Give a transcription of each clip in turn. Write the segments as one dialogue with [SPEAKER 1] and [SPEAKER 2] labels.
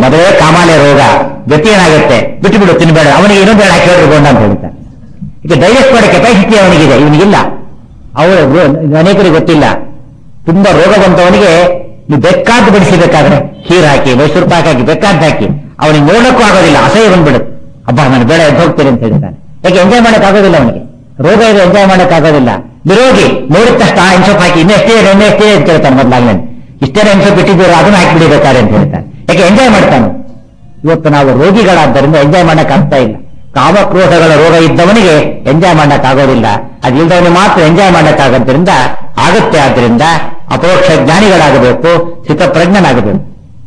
[SPEAKER 1] ಮೊದಲೇ ಕಾಮಾಲೆ ರೋಗ ಗತಿ ಏನಾಗುತ್ತೆ ಬಿಟ್ಟು ಬಿಡು ತಿನ್ಬೇಡ ಅವನಿಗೆ ಇನ್ನೊಂದು ಹೇಳಿ ಹಾಕಿ ಹೇಳ್ರಿ ಗೊಂಡ ಅಂತ ಹೇಳ್ತಾರೆ ಈಗ ಡೈಜೆಸ್ಟ್ ಮಾಡೋ ಕೆಪಾಸಿಟಿ ಅವನಿಗಿದೆ ಇವನಿಗಿಲ್ಲ ಅವರು ಅನೇಕರಿಗೆ ಗೊತ್ತಿಲ್ಲ ತುಂಬಾ ರೋಗ ಬಂದವನಿಗೆ ನೀವು ಬೇಕಾದ್ದು ಬಡಿಸಬೇಕಾದ್ರೆ ಖೀರ್ ಹಾಕಿ ಮೈಸೂರು ಪಾಕ್ ಹಾಕಿ ಬೇಕಾದ್ದು ಹಾಕಿ ಅವನಿಗೆ ನೋಡಕ್ಕೂ ಆಗೋದಿಲ್ಲ ಅಸಹ್ಯ ಬಂದ್ಬಿಡುತ್ತೆ ಹಬ್ಬ ನಾನು ಬೇಡ ಎದ್ದು ಹೋಗ್ತೇನೆ ಅಂತ ಹೇಳ್ತಾನೆ ಯಾಕೆ ಎಂಜಾಯ್ ಮಾಡಕ್ ಆಗೋದಿಲ್ಲ ಅವನಿಗೆ ರೋಗ ಇದೆ ಎಂಜಾಯ್ ಮಾಡಕ್ ಆಗೋದಿಲ್ಲ ನಿರೋಗಿ ನೋಡಿದ ತಕ್ಷಣ ಆ ಇನ್ಸೋಪ್ ಹಾಕಿ ಇನ್ನೆಷ್ಟೇ ಇದೆ ಇನ್ನೆಷ್ಟೇ ಇದೆ ಅಂತ ಹೇಳ್ತಾನೆ ಮೊದಲಾಗ್ಲೇ ಇಷ್ಟೇ ಇನ್ಸೋಪ್ ಇಟ್ಟಿದ್ದೀರ ಅದನ್ನ ಹಾಕಿ ಬಿಡಿಬೇಕಾರೆ ಅಂತ ಹೇಳ್ತಾನೆ ಯಾಕೆ ಎಂಜಾಯ್ ಮಾಡ್ತಾನೆ ಇವತ್ತು ನಾವು ರೋಗಿಗಳಾದ್ದರಿಂದ ಎಂಜಾಯ್ ಮಾಡಕ್ ಆಗ್ತಾ ಇಲ್ಲ ಕಾಮಕ್ರೋಧಗಳ ರೋಗ ಇದ್ದವನಿಗೆ ಎಂಜಾಯ್ ಮಾಡಕ್ ಆಗೋದಿಲ್ಲ ಅದಿಲ್ಲದವನಿಗೆ ಮಾತ್ರ ಎಂಜಾಯ್ ಮಾಡಕ್ ಆಗೋದ್ರಿಂದ ಆಗುತ್ತೆ ಆದ್ರಿಂದ ಅಪರೋಕ್ಷ ಜ್ಞಾನಿಗಳಾಗಬೇಕು ಸ್ಥಿತಪ್ರಜ್ಞನಾಗಬೇಕು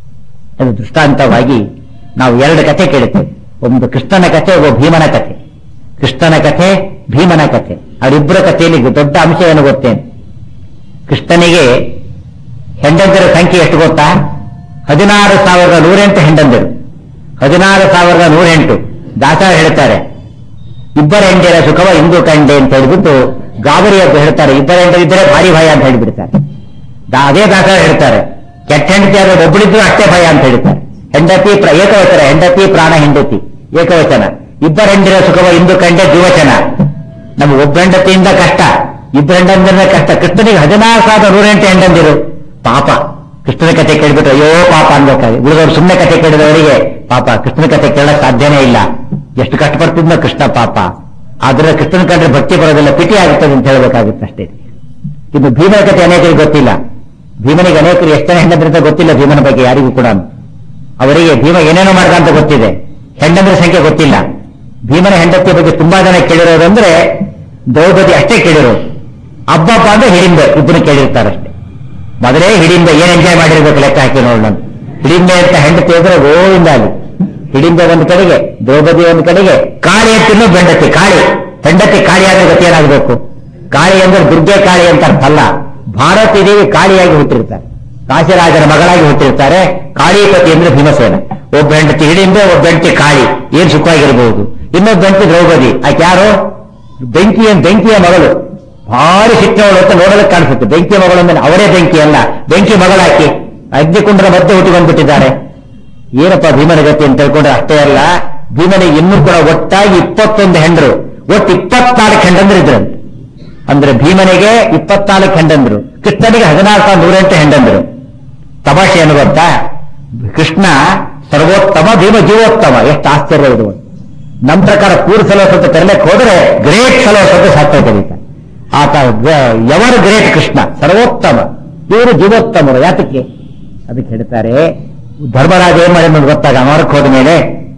[SPEAKER 1] ಅದು ದೃಷ್ಟಾಂತವಾಗಿ ನಾವು ಎರಡು ಕಥೆ ಕೇಳುತ್ತೇವೆ ಒಂದು ಕೃಷ್ಣನ ಕಥೆ ಒಬ್ಬ ಭೀಮನ ಕಥೆ ಕೃಷ್ಣನ ಕಥೆ ಭೀಮನ ಕಥೆ ಅವರಿಬ್ಬರ ಕಥೆಯಲ್ಲಿ ದೊಡ್ಡ ಅಂಶ ಏನು ಗೊತ್ತೇನು ಕೃಷ್ಣನಿಗೆ ಹೆಂಡಂದಿರ ಸಂಖ್ಯೆ ಎಷ್ಟು ಗೊತ್ತಾ ಹದಿನಾರು ಸಾವಿರದ ನೂರೆಂಟು ಹೆಂಡಂದಿರು ಹದಿನಾರು ಸಾವಿರದ ನೂರೆಂಟು ದಾಸರ ಹೇಳ್ತಾರೆ ಇಬ್ಬರ ಹೆಂಡಿರ ಸುಖವ ಇಂದು ಕಂಡೆ ಅಂತ ಹೇಳಿಬಿಟ್ಟು ಗಾಬರಿ ಅಂತ ಹೇಳ್ತಾರೆ ಇಬ್ಬರ ಹೆಂಡರಿದ್ದರೆ ಭಾರಿ ಭಯ ಅಂತ ಹೇಳಿಬಿಡ್ತಾರೆ ದಾ- ಅದೇ ದಾಸರ ಹೇಳ್ತಾರೆ ಕೆಟ್ಟ ಹೆಂಡತಿ ಆದ್ರೆ ಒಬ್ಬಳಿದ್ರು ಅಷ್ಟೇ ಭಯ ಅಂತ ಹೇಳ್ತಾರೆ ಹೆಂಡತಿ ಪ್ರ- ಏಕವಚನ ಹೆಂಡತಿ ಪ್ರಾಣ ಹೆಂಡತಿ ಏಕವಚನ ಇಬ್ಬರ ಹೆಂಡಿರ ಸುಖವ ಇಂದು ಕಂಡೆ ದ್ವಿವಚನ ನಮ್ಗೆ ಒಬ್ಬ ಹೆಂಡತಿಯಿಂದ ಕಷ್ಟ ಇಬ್ಬರ ಹೆಂಡಂದಿರ ಕಷ್ಟ ಕೃಷ್ಣನಿಗೆ ಹದಿನಾರು ಸಾವಿರದ ನೂರೆಂಟು ಹೆಂಡಂದಿರು ಪಾಪ ಕೃಷ್ಣನ ಕಥೆ ಕೇಳ್ಬಿಟ್ರೆ ಅಯ್ಯೋ ಪಾಪ ಅನ್ಬೇಕಾಗಿ ಉಳಿದವರು ಸುಮ್ಮನೆ ಕಥೆ ಕೇಳಿದವರಿಗೆ ಪಾಪ ಕೃಷ್ಣನ ಕಥೆ ಕೇಳಕ್ ಸಾಧ್ಯನೇ ಇಲ್ಲ ಎಷ್ಟು ಕಷ್ಟಪಡ್ತಿದ್ನೋ ಕೃಷ್ಣ ಪಾಪ ಆದ್ರೆ ಕೃಷ್ಣನ ಕಂಡ್ರೆ ಭಕ್ತಿ ಬರೋದಿಲ್ಲ ಪಿಟಿ ಆಗುತ್ತದೆ ಅಂತ ಹೇಳ್ಬೇಕಾಗುತ್ತೆ ಅಷ್ಟೇ ಇನ್ನು ಭೀಮನ ಕಥೆ ಅನೇಕರಿಗೆ ಗೊತ್ತಿಲ್ಲ ಭೀಮನಿಗೆ ಅನೇಕರು ಎಷ್ಟು ಜನ ಹೆಂಡಂದ್ರಿಂದ ಗೊತ್ತಿಲ್ಲ ಭೀಮನ ಬಗ್ಗೆ ಯಾರಿಗೂ ಕೂಡ ಅವರಿಗೆ ಭೀಮ ಏನೇನೋ ಮಾಡ್ದ ಅಂತ ಗೊತ್ತಿದೆ ಹೆಂಡಂದ್ರ ಸಂಖ್ಯೆ ಗೊತ್ತಿಲ್ಲ ಭೀಮನ ಹೆಂಡತಿಯ ಬಗ್ಗೆ ತುಂಬಾ ಜನ ಕೇಳಿರೋದಂದ್ರೆ ದ್ರೌಪದಿ ಅಷ್ಟೇ ಕೇಳಿರೋದು ಹಬ್ಬಬ್ಬ ಅಂದ್ರೆ ಹಿಡಿಂಬೆ ಇಬ್ಬರು ಕೇಳಿರ್ತಾರಷ್ಟೇ ಮೊದಲೇ ಹಿಡಿಂಬೆ ಏನ್ ಎಂಜಾಯ್ ಮಾಡಿರ್ಬೇಕು ಲೆಕ್ಕ ಹಾಕಿ ನೋಡೋಣ ಹಿಡಿಂಬೆ ಅಂತ ಹೆಂಡತಿ ಹೋದ್ರೆ ಗೋವಿಂದ ಅಲ್ಲಿ ಹಿಡಿಂಬೆ ಒಂದು ಕಡೆಗೆ ದ್ರೌಪದಿ ಒಂದು ಕಡೆಗೆ ಕಾಳಿ ಅಂತ ಇನ್ನೂ ಬೆಂಡತಿ ಕಾಳಿ ಹೆಂಡತಿ ಕಾಳಿ ಆದ್ರೆ ಗತಿ ಏನಾಗಬೇಕು ಕಾಳಿ ಅಂದ್ರೆ ದುರ್ಗೆ ಕಾಳಿ ಅಂತ ಅರ್ಥ ಅಲ್ಲ ಭಾರತೀ ದೇವಿ ಕಾಳಿಯಾಗಿ ಹುಟ್ಟಿರ್ತಾರೆ ಕಾಶಿರಾಜರ ಮಗಳಾಗಿ ಹುಟ್ಟಿರ್ತಾರೆ ಕಾಳಿಪತಿ ಅಂದ್ರೆ ಭೀಮಸೇನ ಒಬ್ಬ ಹೆಂಡತಿ ಹಿಡಿಂಬೆ ಒಬ್ಬ ಹೆಂಡತಿ ಕಾಳಿ ಏನ್ ಸುಖವಾಗಿರಬಹುದು ಇನ್ನೊಬ್ಬ ಹೆಂಡತಿ ದ್ರೌಪದಿ ಆಕೆ ಯಾರು ಬೆಂಕಿಯ ಬೆಂಕಿಯ ಮಗಳು ಭಾರಿ ಸಿಟ್ಟವಳು ಅಂತ ನೋಡಲಿಕ್ಕೆ ಕಾಣಿಸುತ್ತೆ ಬೆಂಕಿಯ ಮಗಳು ಅಂದ್ರೆ ಅವರೇ ಬೆಂಕಿ ಅಲ್ಲ ಬೆಂಕಿ ಮಗಳಾಕಿ ಅಗ್ನಿಕುಂಡರ ಮಧ್ಯೆ ಹುಟ್ಟಿ ಬಂದ್ಬಿಟ್ಟಿದ್ದಾರೆ ಏನಪ್ಪ ಭೀಮನ ಗತಿ ಅಂತ ತಿಳ್ಕೊಂಡ್ರೆ ಅಷ್ಟೇ ಅಲ್ಲ ಭೀಮನಿಗೆ ಇನ್ನೂ ಕೂಡ ಒಟ್ಟಾಗಿ ಇಪ್ಪತ್ತೊಂದು ಹೆಂಡರು ಒಟ್ಟು ಇಪ್ಪತ್ನಾಲ್ಕು ಹೆಂಡಂದ್ರು ಇದ್ರಂತೆ ಅಂದ್ರೆ ಭೀಮನಿಗೆ ಇಪ್ಪತ್ನಾಲ್ಕು ಹೆಂಡಂದ್ರು ಕೃಷ್ಣನಿಗೆ ಹದಿನಾರು ಸಾವಿರದ ನೂರೆಂಟು ಹೆಂಡಂದ್ರು ತಮಾಷೆ ಏನು ಗೊತ್ತಾ ಕೃಷ್ಣ ಸರ್ವೋತ್ತಮ ಭೀಮ ಜೀವೋತ್ತಮ ಎಷ್ಟು ಆಶ್ಚರ್ಯ ಇದು ನಮ್ಮ ಪ್ರಕಾರ ಪೂರ್ ಫೆಲೋಸ್ ಅಂತ ತರಲಿಕ್ಕೆ ಹೋದ್ರೆ ಗ್ರೇಟ್ ಫೆಲೋಸ್ ಅಂತ ಶಾಸ್ತ್ರ ಕರೀತಾರೆ ಆತ ಎವರ್ ಗ್ರೇಟ್ ಕೃಷ್ಣ ಸರ್ವೋತ್ತಮ ಇವರು ಜೀವೋತ್ತಮರು ಯಾತಕ್ಕೆ ಅದಕ್ಕೆ ಹೇಳ್ತಾರೆ ಧರ್ಮರಾಜ ಏನ್ ಮಾಡಿದ ಗೊತ್ತಾಗ ಅಮರಕ್ಕೆ ಹೋದ ಮೇಲೆ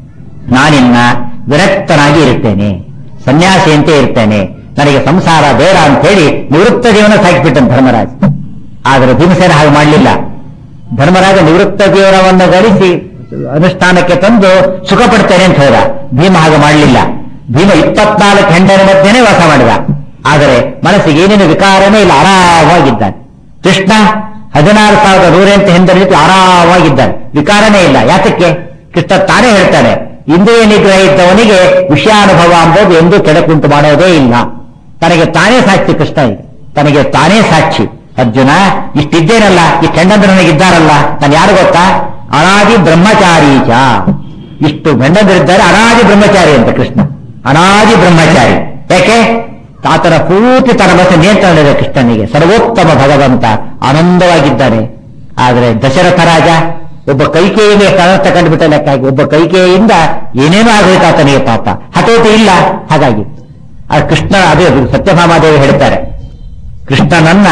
[SPEAKER 1] ನಾನಿನ್ನ ವಿರಕ್ತನಾಗಿ ಇರ್ತೇನೆ ಸನ್ಯಾಸಿಯಂತೆ ಇರ್ತೇನೆ ನನಗೆ ಸಂಸಾರ ಬೇಡ ಅಂತ ಹೇಳಿ ನಿವೃತ್ತ ಜೀವನ ಸಾಕಿಬಿಟ್ಟನು ಧರ್ಮರಾಜ ಆದರೆ ಭೀಮಸೇನ ಹಾಗೆ ಮಾಡಲಿಲ್ಲ ಧರ್ಮರಾಜ ನಿವೃತ್ತ ಜೀವನವನ್ನು ಗಳಿಸಿ ಅನುಷ್ಠಾನಕ್ಕೆ ತಂದು ಸುಖ ಪಡ್ತೇನೆ ಅಂತ ಹೋದ ಭೀಮ ಹಾಗೆ ಮಾಡಲಿಲ್ಲ ಭೀಮ ಇಪ್ಪತ್ನಾಲ್ಕು ಹೆಂಡರ ಮಧ್ಯೆನೇ ವಾಸ ಮಾಡಿದ ಆದರೆ ಮನಸ್ಸಿಗೆ ಏನೇನು ವಿಕಾರನೇ ಇಲ್ಲ ಆರಾಮವಾಗಿದ್ದಾನೆ ಕೃಷ್ಣ ಹದಿನಾರು ಸಾವಿರದ ನೂರೆಂಟು ಹೆಂಡರ ಜೊತೆ ಆರಾಮವಾಗಿದ್ದಾನೆ ವಿಕಾರನೇ ಇಲ್ಲ ಯಾತಕ್ಕೆ ಕೃಷ್ಣ ತಾನೇ ಹೇಳ್ತಾನೆ ಇಂದ್ರಿಯ ನಿಗ್ರಹ ಇದ್ದವನಿಗೆ ವಿಷಯಾನುಭವ ಅಂಬೋದು ಎಂದೂ ಕೆಡಕುಂಟು ಮಾಡೋದೇ ಇಲ್ಲ ತನಗೆ ತಾನೇ ಸಾಕ್ಷಿ ಕೃಷ್ಣ ಇದೆ ತನಗೆ ತಾನೇ ಸಾಕ್ಷಿ ಅರ್ಜುನ ಇಷ್ಟಿದ್ದೇನಲ್ಲ ಇಷ್ಟು ಹೆಂಡಂದ್ರ ನನಗಿದ್ದಾರಲ್ಲ ನಾನು ಯಾರು ಗೊತ್ತಾ ಅನಾದಿ ಬ್ರಹ್ಮಚಾರೀಚ ಇಷ್ಟು ಹೆಂಡಂದರಿದ್ದಾರೆ ಅನಾದಿ ಬ್ರಹ್ಮಚಾರಿ ಅಂತ ಕೃಷ್ಣ ಅನಾದಿ ಬ್ರಹ್ಮಚಾರಿ ಯಾಕೆ ಆತನ ಪೂರ್ತಿ ತನ್ನ ಮತ್ತೆ ನಿಯಂತ್ರಣ ಇದೆ ಕೃಷ್ಣನಿಗೆ ಸರ್ವೋತ್ತಮ ಭಗವಂತ ಆನಂದವಾಗಿದ್ದಾನೆ ಆದರೆ ದಶರಥ ರಾಜ ಒಬ್ಬ ಕೈಕೇಯಿಂದ ಎಷ್ಟು ಅನರ್ಥ ಕಂಡುಬಿಟ್ಟ ಲೆಕ್ಕಾಗಿ ಒಬ್ಬ ಕೈಕೇಯಿಂದ ಏನೇನೋ ಆಗೋಯ್ತು ಆತನಿಗೆ ಪಾಪ ಹತೋಟಿ ಇಲ್ಲ ಹಾಗಾಗಿ ಆ ಕೃಷ್ಣ ಅದೇ ಸತ್ಯಭಾಮಾದೇವಿ ಹೇಳ್ತಾರೆ ಕೃಷ್ಣನನ್ನ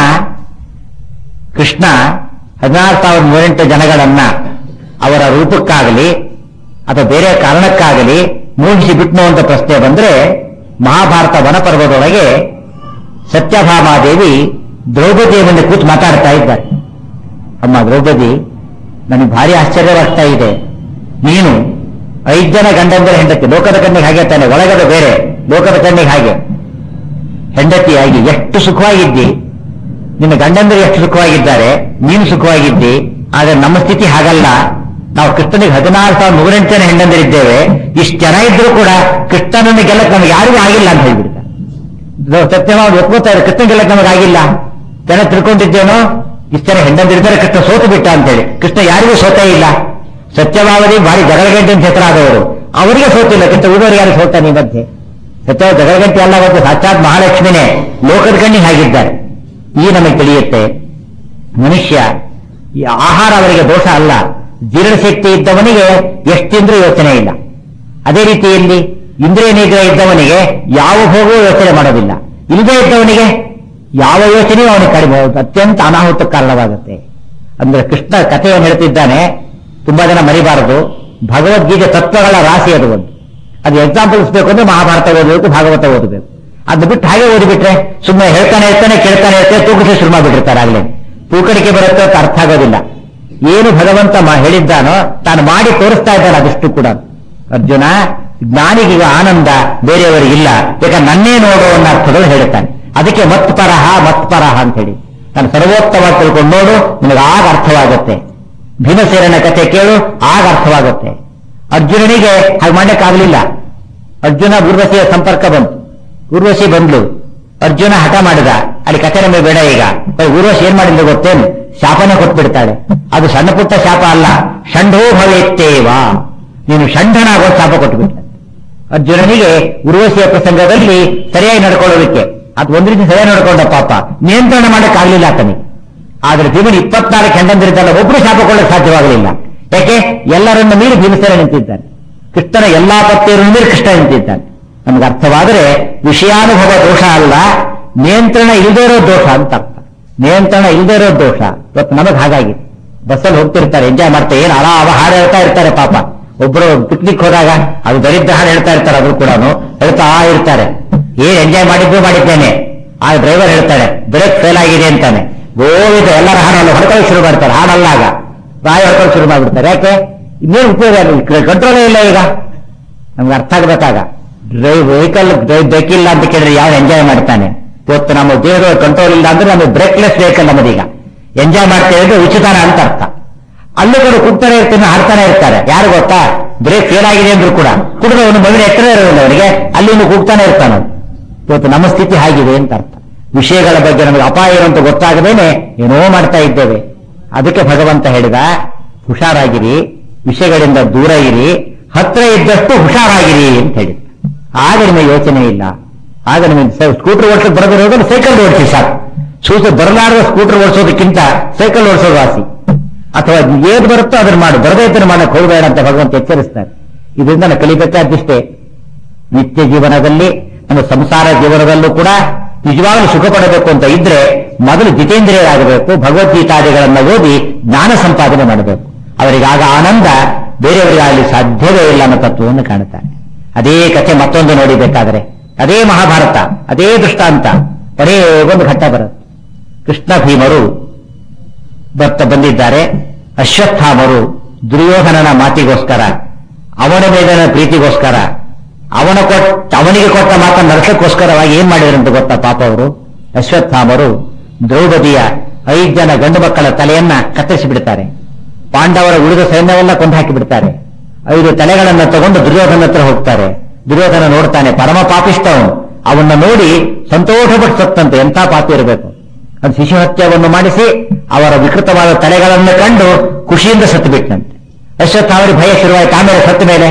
[SPEAKER 1] ಕೃಷ್ಣ ಹದಿನಾರು ಸಾವಿರದ ನೂರೆಂಟು ಜನಗಳನ್ನ ಅವರ ರೂಪಕ್ಕಾಗಲಿ ಅಥವಾ ಬೇರೆ ಕಾರಣಕ್ಕಾಗಲಿ ಮೂಡಿಸಿ ಬಿಟ್ನು ಅಂತ ಪ್ರಶ್ನೆ ಬಂದ್ರೆ ಮಹಾಭಾರತ ವನಪರ್ವದೊಳಗೆ ಸತ್ಯಭಾಮಾದೇವಿ ದ್ರೌಪದಿಯ ಮುಂದೆ ಕೂತು ಮಾತಾಡ್ತಾ ಇದ್ದಾರೆ ಅಮ್ಮ ದ್ರೌಪದಿ ನನಗೆ ಭಾರಿ ಆಶ್ಚರ್ಯವಾಗ್ತಾ ಇದೆ ನೀನು ಐದು ಜನ ಗಂಡಂದರ ಹೆಂಡತಿ ಲೋಕದ ಕಣ್ಣಿಗೆ ಹಾಗೆ ತಾನೆ ಒಳಗದ ಬೇರೆ ಲೋಕದ ಕಣ್ಣಿಗೆ ಹಾಗೆ ಹೆಂಡತಿಯಾಗಿ ಎಷ್ಟು ಸುಖವಾಗಿದ್ದಿ ನಿನ್ನ ಗಂಡಂದರು ಎಷ್ಟು ಸುಖವಾಗಿದ್ದಾರೆ ನೀನು ಸುಖವಾಗಿದ್ದಿ ಆದ್ರೆ ನಮ್ಮ ಸ್ಥಿತಿ ಹಾಗಲ್ಲ ನಾವು ಕೃಷ್ಣನಿಗೆ ಹದಿನಾರು ಸಾವಿರದ ನೂರೆಂಟು ಜನ ಹೆಂಡಂದರಿದ್ದೇವೆ ಇಷ್ಟು ಜನ ಇದ್ರೂ ಕೂಡ ಕೃಷ್ಣನನ್ನು ಗೆಲ್ಲಕ್ಕೆ ನಮಗೆ ಯಾರಿಗೂ ಆಗಿಲ್ಲ ಅಂತ ಹೇಳ್ಬಿಡ್ತಾರೆ ಸತ್ಯವಾಗಿ ಒಪ್ಕೋತಾರೆ ಕೃಷ್ಣ ಗೆಲ್ಲಕ್ಕೆ ನಮಗೆ ಆಗಿಲ್ಲ ಜನ ತಿಳ್ಕೊಂಡಿದ್ದೇನೋ ಇಷ್ಟು ಜನ ಹೆಂಡಂದಿರ್ತಾರೆ ಕೃಷ್ಣ ಸೋತು ಬಿಟ್ಟ ಅಂತೇಳಿ ಕೃಷ್ಣ ಯಾರಿಗೂ ಸೋತೇ ಇಲ್ಲ ಸತ್ಯಭಾವದಿ ಭಾರಿ ಜಗಳಗಂಟೆ ಅಂತ ಹೆಸರಾದವರು ಅವರಿಗೆ ಸೋತಿಲ್ಲ ಕೃಷ್ಣ ಉಳಿದವರಿಗೆ ಯಾರು ಸೋತಾನೆ ಈ ಮಧ್ಯೆ ಸತ್ಯ ಜಗಳಗಂಟೆ ಅಲ್ಲ ಮತ್ತು ಸಾಕ್ಷಾತ್ ಮಹಾಲಕ್ಷ್ಮಿನೇ ಲೋಕದ ಕಣ್ಣಿಗೆ ಹಾಗಿದ್ದಾರೆ ಈ ನಮಗೆ ತಿಳಿಯುತ್ತೆ ಮನುಷ್ಯ ಈ ಆಹಾರ ಅವರಿಗೆ ದೋಷ ಅಲ್ಲ ಜೀರ್ಣಶಕ್ತಿ ಇದ್ದವನಿಗೆ ಎಷ್ಟಿಂದ್ರೂ ಯೋಚನೆ ಇಲ್ಲ ಅದೇ ರೀತಿಯಲ್ಲಿ ಇಂದ್ರಿಯ ನಿಗ್ರಹ ಇದ್ದವನಿಗೆ ಯಾವ ಭೋಗವೂ ಯೋಚನೆ ಮಾಡೋದಿಲ್ಲ ಇಲ್ಲದೇ ಇದ್ದವನಿಗೆ ಯಾವ ಯೋಚನೆಯೂ ಅವನಿಗೆ ಕಡಿಮೆ ಅತ್ಯಂತ ಅನಾಹುತಕ್ಕೆ ಕಾರಣವಾಗುತ್ತೆ ಅಂದ್ರೆ ಕೃಷ್ಣ ಕಥೆಯನ್ನು ಹೇಳ್ತಿದ್ದಾನೆ ತುಂಬಾ ಜನ ಮರಿಬಾರದು ಭಗವದ್ಗೀತೆ ತತ್ವಗಳ ರಾಶಿ ಅದು ಒಂದು ಅದು ಎಕ್ಸಾಂಪಲ್ಸ್ ಬೇಕು ಅಂದ್ರೆ ಮಹಾಭಾರತ ಓದಬೇಕು ಭಾಗವತ ಓದಬೇಕು ಅದು ಬಿಟ್ಟು ಹಾಗೆ ಓದಿಬಿಟ್ರೆ ಸುಮ್ಮನೆ ಹೇಳ್ತಾನೆ ಇರ್ತಾನೆ ಕೇಳ್ತಾನೆ ಇರ್ತಾನೆ ತೂಕಕ್ಕೆ ಶುರು ಮಾಡಿಬಿಟ್ಟಿರ್ತಾರೆ ಆಗ್ಲೇ ತೂಕಡಿಕೆ ಬರುತ್ತೆ ಅಂತ ಅರ್ಥ ಆಗೋದಿಲ್ಲ ಏನು ಭಗವಂತ ಮಾ- ಹೇಳಿದ್ದಾನೋ ತಾನು ಮಾಡಿ ತೋರಿಸ್ತಾ ಇದ್ದಾನೆ ಅದಷ್ಟು ಕೂಡ ಅರ್ಜುನ ಜ್ಞಾನಿಗೀಗ ಆನಂದ ಬೇರೆಯವರಿಗಿಲ್ಲ ಯಾಕಂದ್ರೆ ನನ್ನೇ ನೋಡು ಅನ್ನೋ ಅರ್ಥಗಳು ಹೇಳ್ತಾನೆ ಅದಕ್ಕೆ ಮತ್ಪರಹ ಮತ್ಪರಹ ಅಂತ ಹೇಳಿ ನಾನು ಸರ್ವೋತ್ತಮ ತಿಳ್ಕೊಂಡು ನೋಡು ನಿನಗೆ ಆಗ ಅರ್ಥವಾಗುತ್ತೆ ಭೀಮಸೇನನ ಕಥೆ ಕೇಳು ಆಗ ಅರ್ಥವಾಗುತ್ತೆ ಅರ್ಜುನನಿಗೆ ಹಾಗೆ ಮಾಡಕ್ಕಾಗಲಿಲ್ಲ ಅರ್ಜುನ ಊರ್ವಶಿಯ ಸಂಪರ್ಕ ಬಂತು ಊರ್ವಶಿ ಬಂದ್ಲು ಅರ್ಜುನ ಹಠ ಮಾಡಿದ ಅಲ್ಲಿ ಕಥೆ ನಮಗೆ ಬೇಡ ಈಗ ಬರೀ ಊರ್ವಶಿ ಏನ್ ಮಾಡಿದ್ಲು ಗೊತ್ತೇನು ಶಾಪನೇ ಕೊಟ್ಬಿಡ್ತಾಳೆ ಅದು ಸಣ್ಣ ಪುಟ್ಟ ಶಾಪ ಅಲ್ಲ ಷಂಢೋ ಭವೇತ್ತೇವ ನೀನು ಷಂಢನಾಗೋ ಶಾಪ ಕೊಟ್ಬಿಟ್ಟ ಅರ್ಜುನನಿಗೆ ಉರ್ವಶಿಯ ಪ್ರಸಂಗದಲ್ಲಿ ಸರಿಯಾಗಿ ನಡ್ಕೊಳ್ಳೋದಕ್ಕೆ ಅದು ಒಂದ್ ರೀತಿ ಸರಿಯಾಗಿ ನಡ್ಕೊಂಡ ಪಾಪ ನಿಯಂತ್ರಣ ಮಾಡಕ್ಕಾಗ್ಲಿಲ್ಲ ಆತನಿಗೆ ಆದ್ರೆ ಭೀಮನ್ ಇಪ್ಪತ್ನಾಲ್ಕು ಹೆಂಡಂದಿರಿದ್ದಲ್ಲ ಒಬ್ರು ಶಾಪ ಕೊಡಕ್ಕೆ ಸಾಧ್ಯವಾಗಲಿಲ್ಲ ಯಾಕೆ ಎಲ್ಲರನ್ನು ಮೀರಿ ಭೀಮಸೇನ ನಿಂತಿದ್ದಾನೆ ಕೃಷ್ಣನ ಎಲ್ಲಾ ಪತ್ನಿಯರನ್ನು ಮೀರಿ ಕೃಷ್ಣ ನಿಂತಿದ್ದಾನೆ ನಮ್ಗೆ ಅರ್ಥವಾದರೆ ವಿಷಯಾನುಭವ ದೋಷ ಅಲ್ಲ ನಿಯಂತ್ರಣ ಇಲ್ಲದೇ ಇರೋ ದೋಷ ಅಂತ ಅರ್ಥ ನಿಯಂತ್ರಣ ಇಲ್ಲದೇ ಇರೋ ದೋಷ ಇವತ್ತು ನಮಗ್ ಹಾಗಾಗಿ ಬಸ್ಸಲ್ಲಿ ಹೋಗ್ತಿರ್ತಾರೆ ಎಂಜಾಯ್ ಮಾಡ್ತಾ ಏನ್ ಆರಾಮ ಹಾಡು ಹೇಳ್ತಾ ಇರ್ತಾರೆ ಪಾಪ ಒಬ್ರು ಪಿಕ್ನಿಕ್ ಹೋದಾಗ ಅದು ದರಿದ್ರ ಹಾಡು ಹೇಳ್ತಾ ಇರ್ತಾರೆ ಅದ್ರು ಕೂಡ ಹೇಳ್ತಾ ಇರ್ತಾರೆ ಏನ್ ಎಂಜಾಯ್ ಮಾಡಿದ್ದು ಮಾಡಿದ್ದೇನೆ ಆ ಡ್ರೈವರ್ ಹೇಳ್ತಾನೆ ಬ್ರೇಕ್ ಫೇಲ್ ಆಗಿದೆ ಅಂತಾನೆ ಗೋವಿಂದ ಎಲ್ಲರ ಹಾಡನ್ನು ಹೊಡ್ಕೊಳ್ಳಿ ಶುರು ಮಾಡ್ತಾರೆ ಹಾಡಲ್ಲ ಆಗ ಬಾಯಿ ಹೊಡ್ಕೊಳ್ಳಿ ಶುರು ಮಾಡ್ಬಿಡ್ತಾರೆ ಯಾಕೆ ಇನ್ನೇನು ಉಪಯೋಗ ಕಂಟ್ರೋಲೇ ಇಲ್ಲ ಈಗ ನಮ್ಗೆ ಅರ್ಥ ಆಗ್ಬೇಕಾಗ ಡ್ರೈವ್ ವೆಹಿಕಲ್ ಬ್ರೇಕ್ ಇಲ್ಲ ಅಂತ ಕೇಳಿದ್ರೆ ಯಾವ ಎಂಜಾಯ್ ಮಾಡ್ತಾನೆ ಇವತ್ತು ನಮ್ಮ ದೇಹದ ಕಂಟ್ರೋಲ್ ಇಲ್ಲ ಅಂದ್ರೆ ನಮಗೆ ಬ್ರೇಕ್ಲೆಸ್ ವೆಹಿಕಲ್ ನಮ್ಮದೀಗ ಎಂಜಾಯ್ ಮಾಡ್ತೇವೆ ಅಂದ್ರೆ ಉಚಿತನ ಅಂತ ಅರ್ಥ ಅಲ್ಲೂ ಕೂಡ ಕುಗ್ತಾನೆ ಇರ್ತಾನೆ ಹಾಡ್ತಾನೆ ಇರ್ತಾರೆ ಯಾರು ಗೊತ್ತಾ ಬ್ರೇಕ್ ಫೇಲ್ ಆಗಿದೆ ಅಂದ್ರೂ ಕೂಡ ಕುಡಿದ ಅವನು ಮಗನ ಎತ್ತರ ಇರೋದಿಲ್ಲ ಅವನಿಗೆ ಅಲ್ಲಿ ಇನ್ನು ಕೂಗ್ತಾನೆ ಇರ್ತಾನೆ ಅವ್ನು. ಇವತ್ತು ನಮ್ಮ ಸ್ಥಿತಿ ಹಾಗಿದೆ ಅಂತ ಅರ್ಥ ವಿಷಯಗಳ ಬಗ್ಗೆ ನಮಗೆ ಅಪಾಯ ಏನು ಅಂತ ಗೊತ್ತಾಗದೇನೆ ಏನೋ ಮಾಡ್ತಾ ಇದ್ದೇವೆ ಅದಕ್ಕೆ ಭಗವಂತ ಹೇಳಿದ ಹುಷಾರಾಗಿರಿ ವಿಷಯಗಳಿಂದ ದೂರ ಇರಿ ಹತ್ರ ಇದ್ದಷ್ಟು ಹುಷಾರಾಗಿರಿ ಅಂತ ಹೇಳಿದ ಆಗ ನಿಮಗೆ ಯೋಚನೆ ಇಲ್ಲ ಆಗ ನಿಮಗೆ ಸ್ಕೂಟರ್ ಓಡಿಸೋಕೆ ಬರದಿರೋದ್ರೆ ಸೈಕಲ್ ಓಡಿಸಿ ಸಾಕು ಸೂಸ ಬರಲಾರದ ಸ್ಕೂಟರ್ ಓಡಿಸೋದಕ್ಕಿಂತ ಸೈಕಲ್ ಓಡಿಸೋದು ವಾಸಿ ಅಥವಾ ಏನ್ ಬರುತ್ತೋ ಅದನ್ನ ಮಾಡು ಬರದೇ ಇದ್ದನ್ನು ಮಾಡಕ್ಕೆ ಹೋಗಬೇಡ ಅಂತ ಭಗವಂತ ಎಚ್ಚರಿಸ್ತಾರೆ ಇದರಿಂದ ನಾವು ಕಲಿಬೇಕಾದಿಷ್ಟೇ ನಿತ್ಯ ಜೀವನದಲ್ಲಿ ನಮ್ಮ ಸಂಸಾರ ಜೀವನದಲ್ಲೂ ಕೂಡ ನಿಜವಾಗಲೂ ಸುಖ ಪಡಬೇಕು ಅಂತ ಇದ್ರೆ ಮೊದಲು ಜಿತೇಂದ್ರಿಯರಾಗಬೇಕು ಭಗವದ್ಗೀತಾದಿಗಳನ್ನ ಓದಿ ಜ್ಞಾನ ಸಂಪಾದನೆ ಮಾಡಬೇಕು ಅವರಿಗಾಗ ಆನಂದ ಬೇರೆಯವರಿಗಾಗಲಿ ಸಾಧ್ಯವೇ ಇಲ್ಲ ಅನ್ನೋ ತತ್ವವನ್ನು ಕಾಣುತ್ತಾರೆ ಅದೇ ಕಥೆ ಮತ್ತೊಂದು ನೋಡಿಬೇಕಾದರೆ ಅದೇ ಮಹಾಭಾರತ ಅದೇ ದೃಷ್ಟಾಂತ ಬರೇ ಒಂದು ಘಟ್ಟ ಬರುತ್ತೆ ಕೃಷ್ಣ ಭೀಮರು ಬರ್ತ ಬಂದಿದ್ದಾರೆ ಅಶ್ವತ್ಥಾಮರು ದುರ್ಯೋಧನನ ಮಾತಿಗೋಸ್ಕರ ಅವನ ಮೇಲಿನ ಪ್ರೀತಿಗೋಸ್ಕರ ಅವನ ಕೊಟ್ಟ ಅವನಿಗೆ ಕೊಟ್ಟ ಮಾತನ್ನು ನರಸಕ್ಕೋಸ್ಕರವಾಗಿ ಏನ್ ಮಾಡಿದ್ರು ಅಂತ ಗೊತ್ತಾ ಪಾಪ ಅವರು ಅಶ್ವತ್ಥಾಮರು ದ್ರೌಪದಿಯ ಐದು ಜನ ಗಂಡು ಮಕ್ಕಳ ತಲೆಯನ್ನ ಕತ್ತರಿಸಿ ಬಿಡ್ತಾರೆ ಪಾಂಡವರ ಉಳಿದ ಸೈನ್ಯವೆಲ್ಲ ಕೊಂದು ಹಾಕಿ ಬಿಡ್ತಾರೆ ಐದು ತಲೆಗಳನ್ನ ತಗೊಂಡು ದುರ್ಯೋಧನ ಹತ್ರ ಹೋಗ್ತಾರೆ ದುರ್ಯೋಧನ ನೋಡ್ತಾನೆ ಪರಮ ಪಾಪಿಷ್ಟ ಅವನು ಅವನ್ನ ನೋಡಿ ಸಂತೋಷಪಟ್ಟು ಸತ್ತಂತೆ ಎಂಥ ಪಾಪಿ ಇರಬೇಕು ಅದು ಶಿಶುಹತ್ಯವನ್ನು ಮಾಡಿಸಿ ಅವರ ವಿಕೃತವಾದ ತಲೆಗಳನ್ನು ಕಂಡು ಖುಷಿಯಿಂದ ಸತ್ತು ಬಿಟ್ಟಂತೆ ಅಶ್ವತ್ಥ ಅವರಿಗೆ ಭಯ ಶುರುವಾಯ್ತು ಆಮೇಲೆ ಸತ್ತ ಮೇಲೆ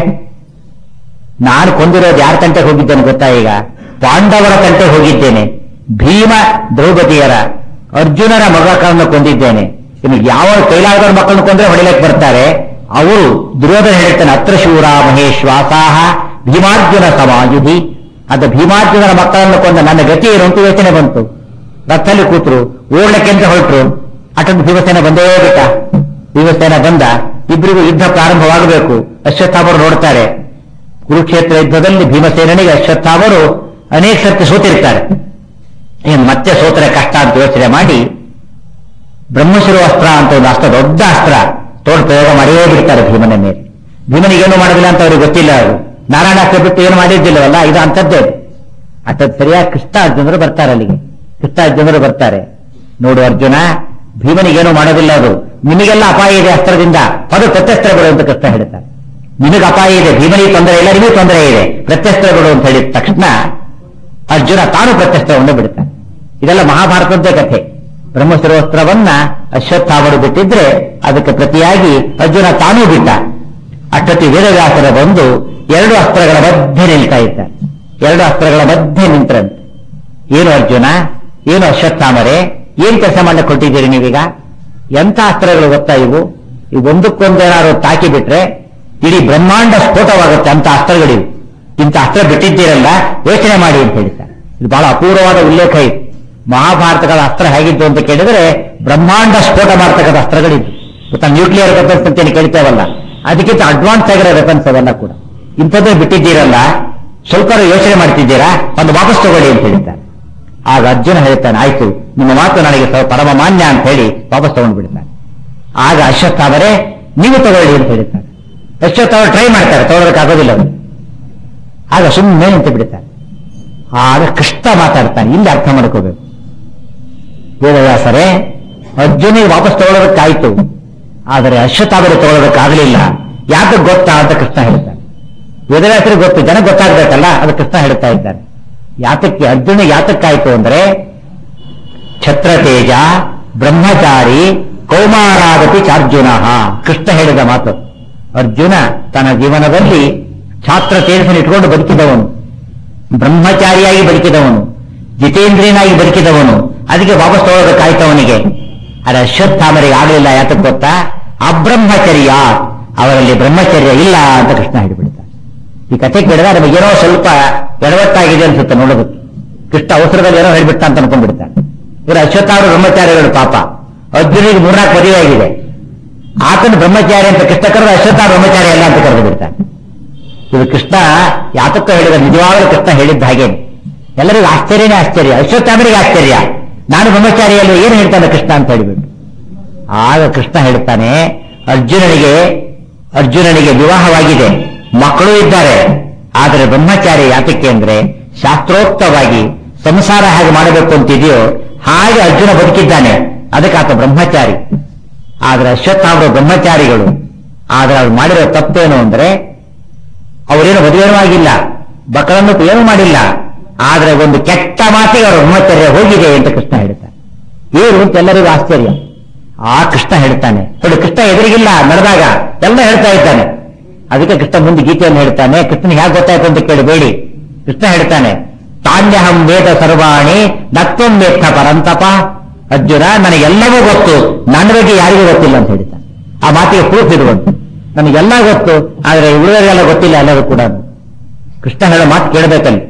[SPEAKER 1] ನಾನು ಕೊಂದಿರೋದು ಯಾರ ತಂಟೆಗೆ ಹೋಗಿದ್ದೇನೆ ಗೊತ್ತಾ ಈಗ ಪಾಂಡವರ ತಂಟೆ ಹೋಗಿದ್ದೇನೆ ಭೀಮ ದ್ರೌಪದಿಯರ ಅರ್ಜುನರ ಮಗಗಳನ್ನು ಕೊಂದಿದ್ದೇನೆ ಇನ್ನು ಯಾವ ಕೈಲಾದವರ ಮಕ್ಕಳನ್ನು ಕೊಂದ್ರೆ ಹೊಡಿಲಕ್ಕೆ ಬರ್ತಾರೆ ಅವರು ದುರ್ಯೋಧನ ಹೇಳ್ತಾನೆ ಅತ್ರ ಶೂರ ಮಹೇಶ್ವಾಸಾಹ ಭೀಮಾರ್ಜುನ ಸಮಾಯುಧಿ ಅದು ಭೀಮಾರ್ಜುನರ ಮಕ್ಕಳನ್ನು ಕೊಂದ ನನ್ನ ಗತಿ ಏನು ಅಂತ ಯೋಚನೆ ಬಂತು ರಥದಲ್ಲಿ ಕೂತರು ಓಡ್ಲಿಕ್ಕೆ ಅಂತ ಹೊರಟರು ಅಟೊಂದು ಭೀಮಸೇನ ಬಂದೇ ಬಿಟ್ಟ ಭೀಮಸೇನ ಬಂದ ಇಬ್ಬರಿಗೂ ಯುದ್ಧ ಪ್ರಾರಂಭವಾಗಬೇಕು ಅಶ್ವತ್ಥಾಮರು ನೋಡ್ತಾರೆ ಕುರುಕ್ಷೇತ್ರ ಯುದ್ಧದಲ್ಲಿ ಭೀಮಸೇನಿಗೆ ಅಶ್ವತ್ಥಾಮರು ಅನೇಕ ಸರ್ತಿ ಸೋತಿರ್ತಾರೆ ಏನು ಮತ್ತೆ ಸೋತರೆ ಕಷ್ಟ ಅಂತ ಯೋಚನೆ ಮಾಡಿ ಬ್ರಹ್ಮಶಿರು ಅಸ್ತ್ರ ಅಂತ ಒಂದು ಅಸ್ತ್ರ ದೊಡ್ಡ ಅಸ್ತ್ರ ತೋಡ್ ಪ್ರಯೋಗ ಮಾಡಿಯೇ ಬಿಡ್ತಾರೆ ಭೀಮನ ಮೇಲೆ ಭೀಮನಿಗೇನು ಮಾಡೋದಿಲ್ಲ ಅಂತ ಅವ್ರಿಗೆ ಗೊತ್ತಿಲ್ಲ ಅವರು ನಾರಾಯಣಾಸ್ತ್ರ ಬಿಟ್ಟು ಏನು ಮಾಡಿದ್ದಿಲ್ಲವಲ್ಲ ಇದು ಅಂತದ್ದೇ ಅಷ್ಟೊತ್ತು ಸರಿಯಾಗಿ ಕೃಷ್ಣ ಅರ್ಜುನರು ಬರ್ತಾರೆ ಅಲ್ಲಿಗೆ ಕೃಷ್ಣ ಅರ್ಜುನರು ಬರ್ತಾರೆ ನೋಡು ಅರ್ಜುನ ಭೀಮನಿಗೇನು ಮಾಡೋದಿಲ್ಲ ಅದು ನಿಮಗೆಲ್ಲ ಅಪಾಯ ಇದೆ ಅಸ್ತ್ರದಿಂದ ಅದು ಪ್ರತ್ಯಸ್ತ್ರ ಬಿಡು ಅಂತ ಕೃಷ್ಣ ಹೇಳ್ತಾರೆ ನಿಮಗೆ ಅಪಾಯ ಇದೆ ಭೀಮನಿಗೆ ತೊಂದರೆ ಇಲ್ಲ ನಿಮಗೆ ತೊಂದರೆ ಇದೆ ಪ್ರತ್ಯಸ್ತ್ರ ಬಿಡು ಅಂತ ಹೇಳಿದ ತಕ್ಷಣ ಅರ್ಜುನ ತಾನು ಪ್ರತ್ಯಸ್ತ್ರವನ್ನು ಬಿಡ್ತಾನೆ ಇದೆಲ್ಲ ಮಹಾಭಾರತದ್ದೇ ಕಥೆ ಬ್ರಹ್ಮಶಿರೋಸ್ತ್ರವನ್ನ ಅಶ್ವತ್ಥಾಮರು ಬಿಟ್ಟಿದ್ರೆ ಅದಕ್ಕೆ ಪ್ರತಿಯಾಗಿ ಅರ್ಜುನ ತಾನೂ ಬಿಟ್ಟ ಅಷ್ಟೊತ್ತಿ ವೇದವ್ಯಾಸರ ಬಂದು ಎರಡು ಅಸ್ತ್ರಗಳ ಮಧ್ಯೆ ನಿಲ್ತಾ ಇದ್ದಾರೆ ಎರಡು ಅಸ್ತ್ರಗಳ ಮಧ್ಯೆ ನಿಂತರಂತೆ ಏನು ಅರ್ಜುನ ಏನು ಅಶ್ವತ್ಥಾಮರೆ ಏನ್ ಕೆಲಸ ಮಾಡಕ್ಕೆ ಕೊಟ್ಟಿದ್ದೀರಿ ನೀವೀಗ ಎಂಥ ಅಸ್ತ್ರಗಳು ಗೊತ್ತಾ ಇವು ಇವು ಒಂದಕ್ಕೊಂದೇನಾದ್ರು ತಾಕಿ ಬಿಟ್ರೆ ಇಡೀ ಬ್ರಹ್ಮಾಂಡ ಸ್ಫೋಟವಾಗುತ್ತೆ ಅಂತ ಅಸ್ತ್ರಗಳಿವು ಇಂಥ ಅಸ್ತ್ರ ಬಿಟ್ಟಿದ್ದೀರಲ್ಲ ಯೋಚನೆ ಮಾಡಿ ಅಂತ ಹೇಳ್ತಾರೆ ಇದು ಬಹಳ ಅಪೂರ್ವವಾದ ಉಲ್ಲೇಖ ಇದು ಮಹಾಭಾರತಗಳ ಅಸ್ತ್ರ ಹೇಗಿದ್ದು ಅಂತ ಕೇಳಿದ್ರೆ ಬ್ರಹ್ಮಾಂಡ ಸ್ಫೋಟ ಮಾಡ್ತಕ್ಕಂಥ ಅಸ್ತ್ರಗಳಿದ್ದು ಗೊತ್ತಾ ನ್ಯೂಕ್ಲಿಯರ್ ವೆಪನ್ಸ್ ಅಂತೇನು ಕೇಳ್ತೇವಲ್ಲ ಅದಕ್ಕಿಂತ ಅಡ್ವಾನ್ಸ್ ಆಗಿರೋ ವೆಪನ್ಸ್ ಅವೆಲ್ಲ ಕೂಡ ಇಂಥದ್ದೇ ಬಿಟ್ಟಿದ್ದೀರಲ್ಲ ಸ್ವಲ್ಪ ಯೋಚನೆ ಮಾಡ್ತಿದ್ದೀರಾ ಒಂದು ವಾಪಸ್ ತಗೊಳ್ಳಿ ಅಂತ ಹೇಳ್ತಾರೆ ಆಗ ಅರ್ಜುನ ಹೇಳ್ತಾನೆ ಆಯ್ತು ನಿಮ್ಮ ಮಾತು ನನಗೆ ಸ- ಪರಮ ಮಾನ್ಯ ಅಂತ ಹೇಳಿ ವಾಪಸ್ ತಗೊಂಡು ಬಿಡ್ತಾನೆ ಆಗ ಅಶ್ವತ್ಥಾವರೇ ನೀವು ತಗೊಳ್ಳಿ ಅಂತ ಹೇಳ್ತಾರೆ ಅಶ್ವತ್ಥಾವರು ಟ್ರೈ ಮಾಡ್ತಾರೆ ತಗೊಳ್ಳೋದಕ್ಕಾಗೋದಿಲ್ಲ ಅವರು ಆಗ ಸುಮ್ಮನೆ ಅಂತ ಬಿಡ್ತಾರೆ ಆಗ ಕೃಷ್ಣ ಮಾತಾಡ್ತಾನೆ ಇಲ್ಲಿ ಅರ್ಥ ಮಾಡ್ಕೋಬೇಕು ವೇದವ್ಯಾಸರೇ ಅರ್ಜುನಿಗೆ ವಾಪಸ್ ತಗೊಳ್ಳೋದಕ್ಕಾಯ್ತು ಆದರೆ ಅಶ್ವತ್ಥಾವರು ತಗೊಳ್ಳೋದಕ್ಕಾಗಲಿಲ್ಲ ಯಾಕೆ ಗೊತ್ತಾ ಅಂತ ಕೃಷ್ಣ ಹೇಳ್ತಾನೆ ವೇದವ್ಯಾಸರಿಗೆ ಗೊತ್ತು ಜನ ಗೊತ್ತಾಗ್ಬೇಕಲ್ಲ ಅದು ಕೃಷ್ಣ ಹೇಳ್ತಾ ಇದ್ದಾನೆ ಯಾತಕ್ಕೆ ಅರ್ಜುನ ಯಾತಕ್ಕಾಯ್ತು ಅಂದ್ರೆ ಛತ್ರತೇಜ ಬ್ರಹ್ಮಚಾರಿ ಕೌಮಾರಾದಪಿ ಚಾರ್ಜುನ ಕೃಷ್ಣ ಹೇಳಿದ ಮಾತು ಅರ್ಜುನ ತನ್ನ ಜೀವನದಲ್ಲಿ ಛಾತ್ರ ತೇಜಸ್ಸನ್ನು ಇಟ್ಕೊಂಡು ಬದುಕಿದವನು ಬ್ರಹ್ಮಚಾರಿಯಾಗಿ ಬದುಕಿದವನು ಜಿತೇಂದ್ರಿಯನಾಗಿ ಬದುಕಿದವನು ಅದಕ್ಕೆ ವಾಪಸ್ ತಗೊಳ್ಳೋದಕ್ಕಾಯ್ತು ಅವನಿಗೆ ಆದರೆ ಅಶ್ವತ್ಥಾಮರಿಗೆ ಆಗಲಿಲ್ಲ ಯಾತಕ್ಕೆ ಗೊತ್ತಾ ಅಬ್ರಹ್ಮಚರ್ಯ ಅವರಲ್ಲಿ ಬ್ರಹ್ಮಚರ್ಯ ಇಲ್ಲ ಅಂತ ಕೃಷ್ಣ ಹೇಳಿಬಿಡ್ತಾನೆ ಈ ಕಥೆ ಕೇಳಿದ್ರೆ ನಮಗೆ ಏನೋ ಸ್ವಲ್ಪ ಎಡವಟ್ಟಾಗಿದೆ ಅನ್ಸುತ್ತೆ ನೋಡೋದಕ್ಕೆ ಕೃಷ್ಣ ಅವಸರದಲ್ಲಿ ಏನೋ ಹೇಳ್ಬಿಟ್ಟ ಅಂತ ಅನ್ಕೊಂಡ್ಬಿಡ್ತಾನೆ ಇವರು ಅಶ್ವತ್ಥಾವರು ಬ್ರಹ್ಮಚಾರಿಗಳು ಪಾಪ ಅರ್ಜುನಿಗೆ ಮೂರ್ನಾಲ್ಕು ಮದುವೆ ಆಗಿದೆ ಆತನ ಬ್ರಹ್ಮಚಾರಿ ಅಂತ ಕೃಷ್ಣ ಕರೆದು ಅಶ್ವತ್ಥಾರ ಬ್ರಹ್ಮಚಾರಿ ಅಲ್ಲ ಅಂತ ಕರೆದು ಬಿಡ್ತಾನೆ ಇದು ಕೃಷ್ಣ ಯಾತಕ್ಕ ಹೇಳಿದ ನಿಜವಾಗಲೂ ಕೃಷ್ಣ ಹೇಳಿದ್ದ ಹಾಗೆ ಎಲ್ಲರಿಗೂ ಆಶ್ಚರ್ಯನೇ ಆಶ್ಚರ್ಯ ಅಶ್ವತ್ಥಾಮರಿಗೆ ಆಶ್ಚರ್ಯ ನಾನು ಬ್ರಹ್ಮಚಾರಿಯಲ್ಲೂ ಏನು ಹೇಳ್ತಾನೆ ಕೃಷ್ಣ ಅಂತ ಹೇಳಿಬಿಟ್ಟು ಆಗ ಕೃಷ್ಣ ಹೇಳ್ತಾನೆ ಅರ್ಜುನನಿಗೆ ಅರ್ಜುನನಿಗೆ ವಿವಾಹವಾಗಿದೆ ಮಕ್ಕಳು ಇದ್ದಾರೆ ಆದರೆ ಬ್ರಹ್ಮಚಾರಿ ಯಾತಕ್ಕೆ ಅಂದ್ರೆ ಶಾಸ್ತ್ರೋಕ್ತವಾಗಿ ಸಂಸಾರ ಹೇಗೆ ಮಾಡಬೇಕು ಅಂತಿದೆಯೋ ಹಾಗೆ ಅರ್ಜುನ ಬದುಕಿದ್ದಾನೆ ಅದಕ್ಕೆ ಆತ ಬ್ರಹ್ಮಚಾರಿ ಆದ್ರೆ ಅಶ್ವತ್ಥಾಮರು ಬ್ರಹ್ಮಚಾರಿಗಳು ಆದ್ರೆ ಅವ್ರು ಮಾಡಿರೋ ತಪ್ಪೇನು ಅಂದ್ರೆ ಅವರೇನು ಮದುವೆನೂ ಆಗಿಲ್ಲ ಮಕ್ಕಳನ್ನು ಏನೂ ಮಾಡಿಲ್ಲ ಆದ್ರೆ ಒಂದು ಕೆಟ್ಟ ಮಾತಿಗೆ ಅವರ ಬ್ರಹ್ಮಚರ್ಯ ಹೋಗಿದೆ ಅಂತ ಕೃಷ್ಣ ಹೇಳ್ತಾನೆ ಏನು ಅಂತ ಎಲ್ಲರಿಗೂ ಆಶ್ಚರ್ಯ ಆ ಕೃಷ್ಣ ಹೇಳ್ತಾನೆ ನೋಡಿ ಕೃಷ್ಣ ಎದುರಿಗಿಲ್ಲ ನಡೆದಾಗ ಎಲ್ಲ ಹೇಳ್ತಾ ಇದ್ದಾನೆ ಅದಕ್ಕೆ ಕೃಷ್ಣ ಮುಂದೆ ಗೀತೆಯನ್ನು ಹೇಳ್ತಾನೆ ಕೃಷ್ಣನಿಗೆ ಹೇಗೆ ಗೊತ್ತಾಯ್ತು ಅಂತ ಕೇಳಬೇಡಿ ಕೃಷ್ಣ ಹೇಳ್ತಾನೆ ತಾನ್ಯಹಂ ವೇದ ಸರ್ವಾಣಿ ನತ್ವಂ ವೇತ್ತ ಪರಂತಪ ಅರ್ಜುನ ನನಗೆಲ್ಲವೂ ಗೊತ್ತು ನನ್ನ ಬಗ್ಗೆ ಯಾರಿಗೂ ಗೊತ್ತಿಲ್ಲ ಅಂತ ಹೇಳ್ತಾನೆ ಆ ಮಾತಿಗೆ ಪ್ರೂಫ್ ಇರುವಂತೆ ನನಗೆಲ್ಲ ಗೊತ್ತು ಆದ್ರೆ ಉಳಿದವರಿಗೆಲ್ಲ ಗೊತ್ತಿಲ್ಲ ಎಲ್ಲರೂ ಕೂಡ ಕೃಷ್ಣ ಹೇಳೋ ಮಾತು ಕೇಳಬೇಕಲ್ಲಿ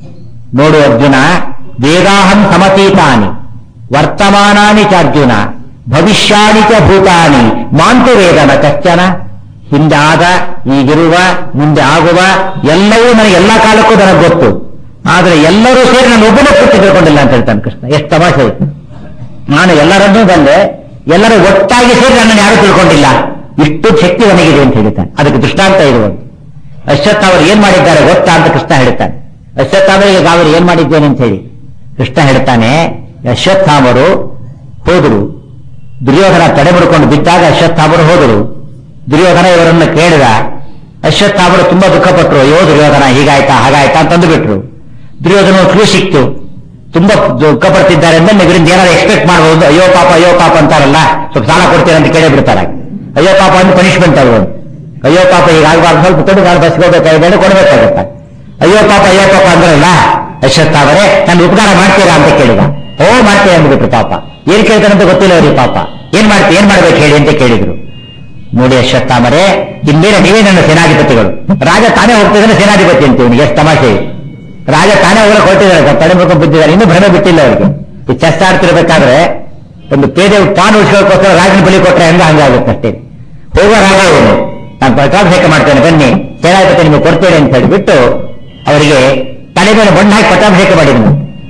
[SPEAKER 1] ನೋಡು ಅರ್ಜುನ ವೇದಾಹಂ ಸಮತೀತಾನಿ ವರ್ತಮಾನಾನಿ ಚಾರ್ಜುನ ಭವಿಷ್ಯಾನಿ ಚ ಭೂತಾನಿ ಮಾಂತು ವೇದನ ಕಶ್ಚನ ಹಿಂದೆ ಆದ ಈಗಿರುವ ಮುಂದೆ ಆಗುವ ಎಲ್ಲವೂ ನನಗೆ ಎಲ್ಲ ಕಾಲಕ್ಕೂ ನನಗೆ ಗೊತ್ತು ಆದ್ರೆ ಎಲ್ಲರೂ ಸೇರಿ ನಾನು ಒಬ್ಬನೇ ಕೂತು ತಿಳ್ಕೊಂಡಿಲ್ಲ ಅಂತ ಹೇಳ್ತಾನೆ ಕೃಷ್ಣ ಎಷ್ಟು ತಮಾಷೆ ಇದು. ನಾನು ಎಲ್ಲರನ್ನೂ ಬಂದೆ ಎಲ್ಲರೂ ಒಟ್ಟಾಗಿ ಸೇರಿ ನನ್ನನ್ನು ಯಾರು ತಿಳ್ಕೊಂಡಿಲ್ಲ ಇಷ್ಟು ಶಕ್ತಿ ನನಗಿದೆ ಅಂತ ಹೇಳ್ತಾನೆ ಅದಕ್ಕೆ ದೃಷ್ಟಾಂತ ಇರುವುದು ಅಶ್ವತ್ಥ ಅವರು ಏನ್ ಮಾಡಿದ್ದಾರೆ ಗೊತ್ತಾ ಅಂತ ಕೃಷ್ಣ ಹೇಳ್ತಾನೆ ಅಶ್ವತ್ಥಾಮರಿಗೆ ಅವರು ಏನ್ ಮಾಡಿದ್ದೇನೆ ಅಂತ ಹೇಳಿ ಕೃಷ್ಣ ಹೇಳ್ತಾನೆ ಅಶ್ವತ್ಥಾಮರು ಹೋದರು ದುರ್ಯೋಧನ ತಡೆ ಮುಡ್ಕೊಂಡು ಬಿದ್ದಾಗ ಅಶ್ವತ್ಥಾಮರು ಹೋದರು ದುರ್ಯೋಧನ ಇವರನ್ನು ಕೇಳಿದ ಅಶ್ವತ್ಥಾಮರು ತುಂಬಾ ದುಃಖಪಟ್ಟರು ಅಯ್ಯೋ ದುರ್ಯೋಧನ ಹೀಗಾಯ್ತಾ ಹಾಗಾಯ್ತಾ ಅಂತಂದು ಬಿಟ್ರು ದುರ್ಯೋಧನ ಕ್ಲೂ ಸಿಕ್ತು ತುಂಬಾ ದುಃಖ ಪಡ್ತಿದ್ದಾರೆ ಅಂದ್ರೆ ಇವರಿಂದ ಏನಾದ್ರು ಎಕ್ಸ್ಪೆಕ್ಟ್ ಮಾಡಬಹುದು ಅಯ್ಯೋ ಪಾಪ ಅಯ್ಯೋ ಪಾಪ ಅಂತಾರಲ್ಲ ಸ್ವಲ್ಪ ಸಾಲ ಕೊಡ್ತೀರ ಅಂತ ಕೇಳೇ ಬಿಡ್ತಾರೆ ಅಯ್ಯೋ ಪಾಪ ಅಂದ್ರೆ ಪನಿಷ್ಮೆಂಟ್ ಅವರು ಅಯ್ಯೋ ಪಾಪ ಹೀಗಾಗಬಾರ್ದು ಸ್ವಲ್ಪ ತೊಡು ನಾನು ಬಸ್ಕೋಬೇಕಾಗಿದೆ ಕೊಡಬೇಕಾಗತ್ತೆ ಅಯ್ಯೋ ಪಾಪ ಅಯ್ಯೋ ಪಾಪ ಅಂದ್ರಲ್ಲ ಅಶ್ವತ್ಥ ಅವರೇ ನಾನು ಉಪಕಾರ ಮಾಡ್ತೀರಾ ಅಂತ ಕೇಳಿದ ಓ ಮಾಡ್ತೀರಾ ಅಂದ್ಬಿಟ್ರು ಪಾಪ ಏನ್ ಕೇಳ್ತಾರಂತ ಗೊತ್ತಿಲ್ಲ ಅವ್ರಿಗೆ ಪಾಪ ಏನ್ ಮಾಡ್ತಿ ಏನ್ ಮಾಡ್ಬೇಕು ಹೇಳಿ ಅಂತ ಕೇಳಿದ್ರು ನೋಡಿ ಅಶ್ವತ್ಥಾಮರೇ ಇನ್ನೇನೆ ನೀವೇ ನನ್ನ ಸೇನಾಧಿಪತಿಗಳು ರಾಜ ತಾನೇ ಹೋಗ್ತಿದ್ದಾನೆ ಸೇನಾಧಿಪತಿ ಅಂತ ಇವನಿಗೆ ಎಷ್ಟು ತಮಾಷೆ ಇದೆ. ರಾಜ ತಾನೇ ಹೋಗಕ್ಕೆ ಹೊರಟಿದ್ದಾರೆ ತಡೆ ಮುಖ ಬಿದ್ದಿದ್ದಾರೆ ಇನ್ನೂ ಭ್ರಮೆ ಬಿಟ್ಟಿಲ್ಲ ಅವರಿಗೆ ಈ ಚೆಸ್ ಆಡ್ತಿರ್ಬೇಕಾದ್ರೆ ಒಂದು ಪೇದೆ ಪಾನ್ ಉಳಿಸ್ಕೊಳ್ಳೋಕ್ಕೋಸ್ಕರ ರಾಜನ ಬಲಿ ಕೊಟ್ಟರೆ ಹಂಗ ಹಂಗಾಗುತ್ತೆ ಅಷ್ಟೇ ಹೋಗೋ ರಾಜ ಅವನು ನಾನು ಪಟ್ಟಾಭಿಷೇಕ ಮಾಡ್ತೇನೆ ಬನ್ನಿ ಸೇನಾಧಿಪತಿ ನಿಮಗೆ ಕೊಡ್ತೇನೆ ಅಂತ ಹೇಳಿಬಿಟ್ಟು ಅವರಿಗೆ ತಲೆ ಮೇಲೆ ಬಣ್ಣ ಹಾಕಿ ಪಟ್ಟಾಭಿಷೇಕ ಮಾಡಿದನು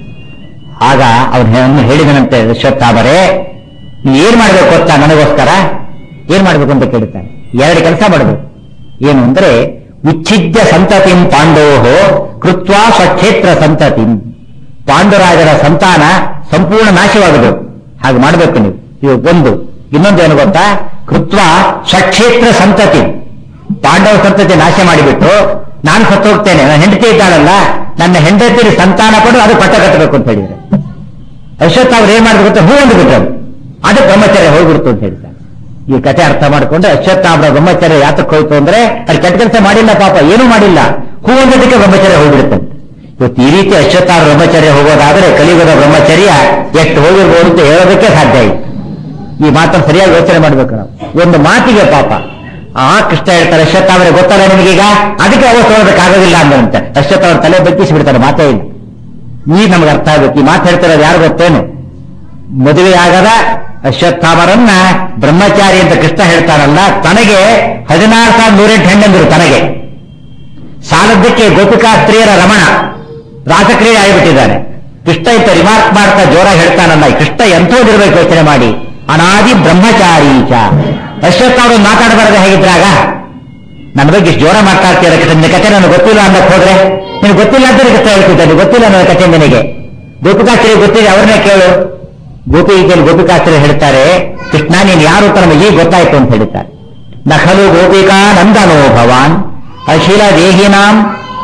[SPEAKER 1] ಆಗ ಅವನು ಹೇಳಿದನಂತೆ ಅಶ್ವತ್ಥಾಮರೇ ನೀವು ಏನ್ ಮಾಡ್ಬೇಕು ಗೊತ್ತಾ ನನಗೋಸ್ಕರ ಏನ್ ಮಾಡ್ಬೇಕು ಅಂತ ಕೇಳುತ್ತಾನೆ ಎರಡು ಕೆಲಸ ಮಾಡಬೇಕು ಏನು ಅಂದ್ರೆ ಉಚ್ಛಿದ್ಯ ಸಂತತಿಂ ಪಾಂಡವೋ ಕೃತ್ವಾ ಸ್ವಕ್ಷೇತ್ರ ಸಂತತಿಂ ಪಾಂಡುರಾಜರ ಸಂತಾನ ಸಂಪೂರ್ಣ ನಾಶವಾಗಬೇಕು ಹಾಗೆ ಮಾಡಬೇಕು ನೀವು ಇದು ಒಂದು ಇನ್ನೊಂದು ಏನು ಗೊತ್ತಾ ಕೃತ್ವ ಸ್ವಕ್ಷೇತ್ರ ಸಂತತಿ ಪಾಂಡವ ಸಂತತಿ ನಾಶ ಮಾಡಿಬಿಟ್ಟು ನಾನು ಸತ್ತು ಹೋಗ್ತೇನೆ ನನ್ನ ಹೆಂಡತಿ ಇದ್ದಾಳಲ್ಲ ನನ್ನ ಹೆಂಡತಿ ಸಂತಾನ ಪಡೆದು ಅದು ಪಟ್ಟ ಕಟ್ಟಬೇಕು ಅಂತ ಹೇಳಿದ್ರೆ ಅಶ್ವತ್ಥ ಅವ್ರು ಏನ್ ಮಾಡ್ಬೇಕು ಅಂತ ಹೂ ಅಂದ್ಬಿಟ್ರು ಅದು ಬ್ರಹ್ಮಚರ್ಯ ಹೋಗ್ಬಿಡ್ತು ಅಂತ ಹೇಳ್ತಾರೆ ಈ ಕಥೆ ಅರ್ಥ ಮಾಡಿಕೊಂಡು ಅಶ್ವತ್ಥಾಮರ ಬ್ರಹ್ಮಚರ್ಯ ಯಾತಕ್ಕೆ ಹೋಯ್ತು ಅಂದ್ರೆ ಅದು ಕೆಟ್ಟ ಕೆಲಸ ಮಾಡಿಲ್ಲ ಪಾಪ ಏನೂ ಮಾಡಿಲ್ಲ ಹೂ ಒಂದಕ್ಕೆ ಬ್ರಹ್ಮಚರ್ಯ ಹೋಗ್ಬಿಡುತ್ತೆ ಇವತ್ತು ಈ ರೀತಿ ಅಶ್ವತ್ಥಾಮ ಬ್ರಹ್ಮಚರ್ಯ ಹೋಗೋದಾದ್ರೆ ಕಲಿಯುಗದ ಬ್ರಹ್ಮಚರ್ಯ ಎಷ್ಟು ಹೋಗಿರ್ಬೋದು ಅಂತ ಹೇಳೋದಕ್ಕೆ ಸಾಧ್ಯ ಇಲ್ಲ ಈ ಮಾತನ್ನು ಸರಿಯಾಗಿ ಯೋಚನೆ ಮಾಡ್ಬೇಕು ನಾವು ಒಂದು ಮಾತಿಗೆ ಪಾಪ ಆ ಕೃಷ್ಣ ಹೇಳ್ತಾರೆ ಅಶ್ವತ್ಥಾಮರೆ ಗೊತ್ತಲ್ಲ ನಿಮಗೀಗ ಅದಕ್ಕೆ ಅವತ್ತು ಹೋಗೋದಕ್ಕಾಗೋದಿಲ್ಲ ಅಂದಂತೆ ಅಶ್ವತ್ಥಾಮರ ತಲೆ ಬಗ್ಗಿಸಿ ಬಿಡ್ತಾರೆ ಮಾತೇ ಇಲ್ಲ ಈಗ ನಮ್ಗೆ ಅರ್ಥ ಆಗ್ಬೇಕು ಈ ಮಾತು ಹೇಳ್ತಿರೋದು ಯಾರು ಗೊತ್ತೇನು ಮದುವೆಯಾಗದ ಅಶ್ವತ್ಥಾಮರನ್ನ ಬ್ರಹ್ಮಚಾರಿ ಅಂತ ಕೃಷ್ಣ ಹೇಳ್ತಾರಲ್ಲ ತನಗೆ ಹದಿನಾರು ಸಾವಿರದ ನೂರೆಂಟು ಹೆಣ್ಣಂದರು ತನಗೆ ಸಾಲದ್ದಕ್ಕೆ ಗೋಪಿಕಾ ಸ್ತ್ರೀಯರ ರಮಣ ರಾಸಕ್ರಿಯೆ ಆಗಿಬಿಟ್ಟಿದ್ದಾನೆ ಕೃಷ್ಣ ಇಂತ ರಿಮಾರ್ಕ್ ಮಾಡ್ತಾ ಜೋರಾಗಿ ಹೇಳ್ತಾನಲ್ಲ ಈ ಕೃಷ್ಣ ಎಂಥೋದಿರ್ಬೇಕು ಯೋಚನೆ ಮಾಡಿ ಅನಾದಿ ಬ್ರಹ್ಮಚಾರೀಚ ಅಶ್ವತ್ಥಾಮರು ಮಾತಾಡಬಾರದೆ ಹೇಗಿದ್ರಾಗ ನನ್ನ ಬಗ್ಗೆ ಇಷ್ಟು ಜೋರ ಮಾತಾಡ್ತೀರ ಕೃಷ್ಣ ನಿನ್ನ ಕಥೆ ನನಗೆ ಗೊತ್ತಿಲ್ಲ ಅನ್ನಕ್ ಹೋದ್ರೆ ನಿನಗೆ ಗೊತ್ತಿಲ್ಲ ಅಂತ ಕೃಷ್ಣ ಹೇಳ್ತಿದ್ದಾನೆ ಗೊತ್ತಿಲ್ಲ ನನ್ನ ಕಥೆ ನಿನಗೆ ಗೋಪಿಕಾಸ್ತ್ರೀ ಗೊತ್ತಿದೆ ಅವ್ರನ್ನೇ ಕೇಳು ಗೋಪಿಕೆಯಲ್ಲಿ ಗೋಪಿಕಾಸ್ತ್ರೀ ಹೇಳ್ತಾರೆ ಕೃಷ್ಣ ನೀನು ಯಾರು ಅಂತ ನಮಗೆ ಈಗ ಗೊತ್ತಾಯ್ತು ಅಂತ ಹೇಳ್ತಾರೆ ನಖಲು ಗೋಪಿಕಾ ನಂದನೋ ಭವಾನ್ ಅಖಿಲ ದೇಹಿನಾಂ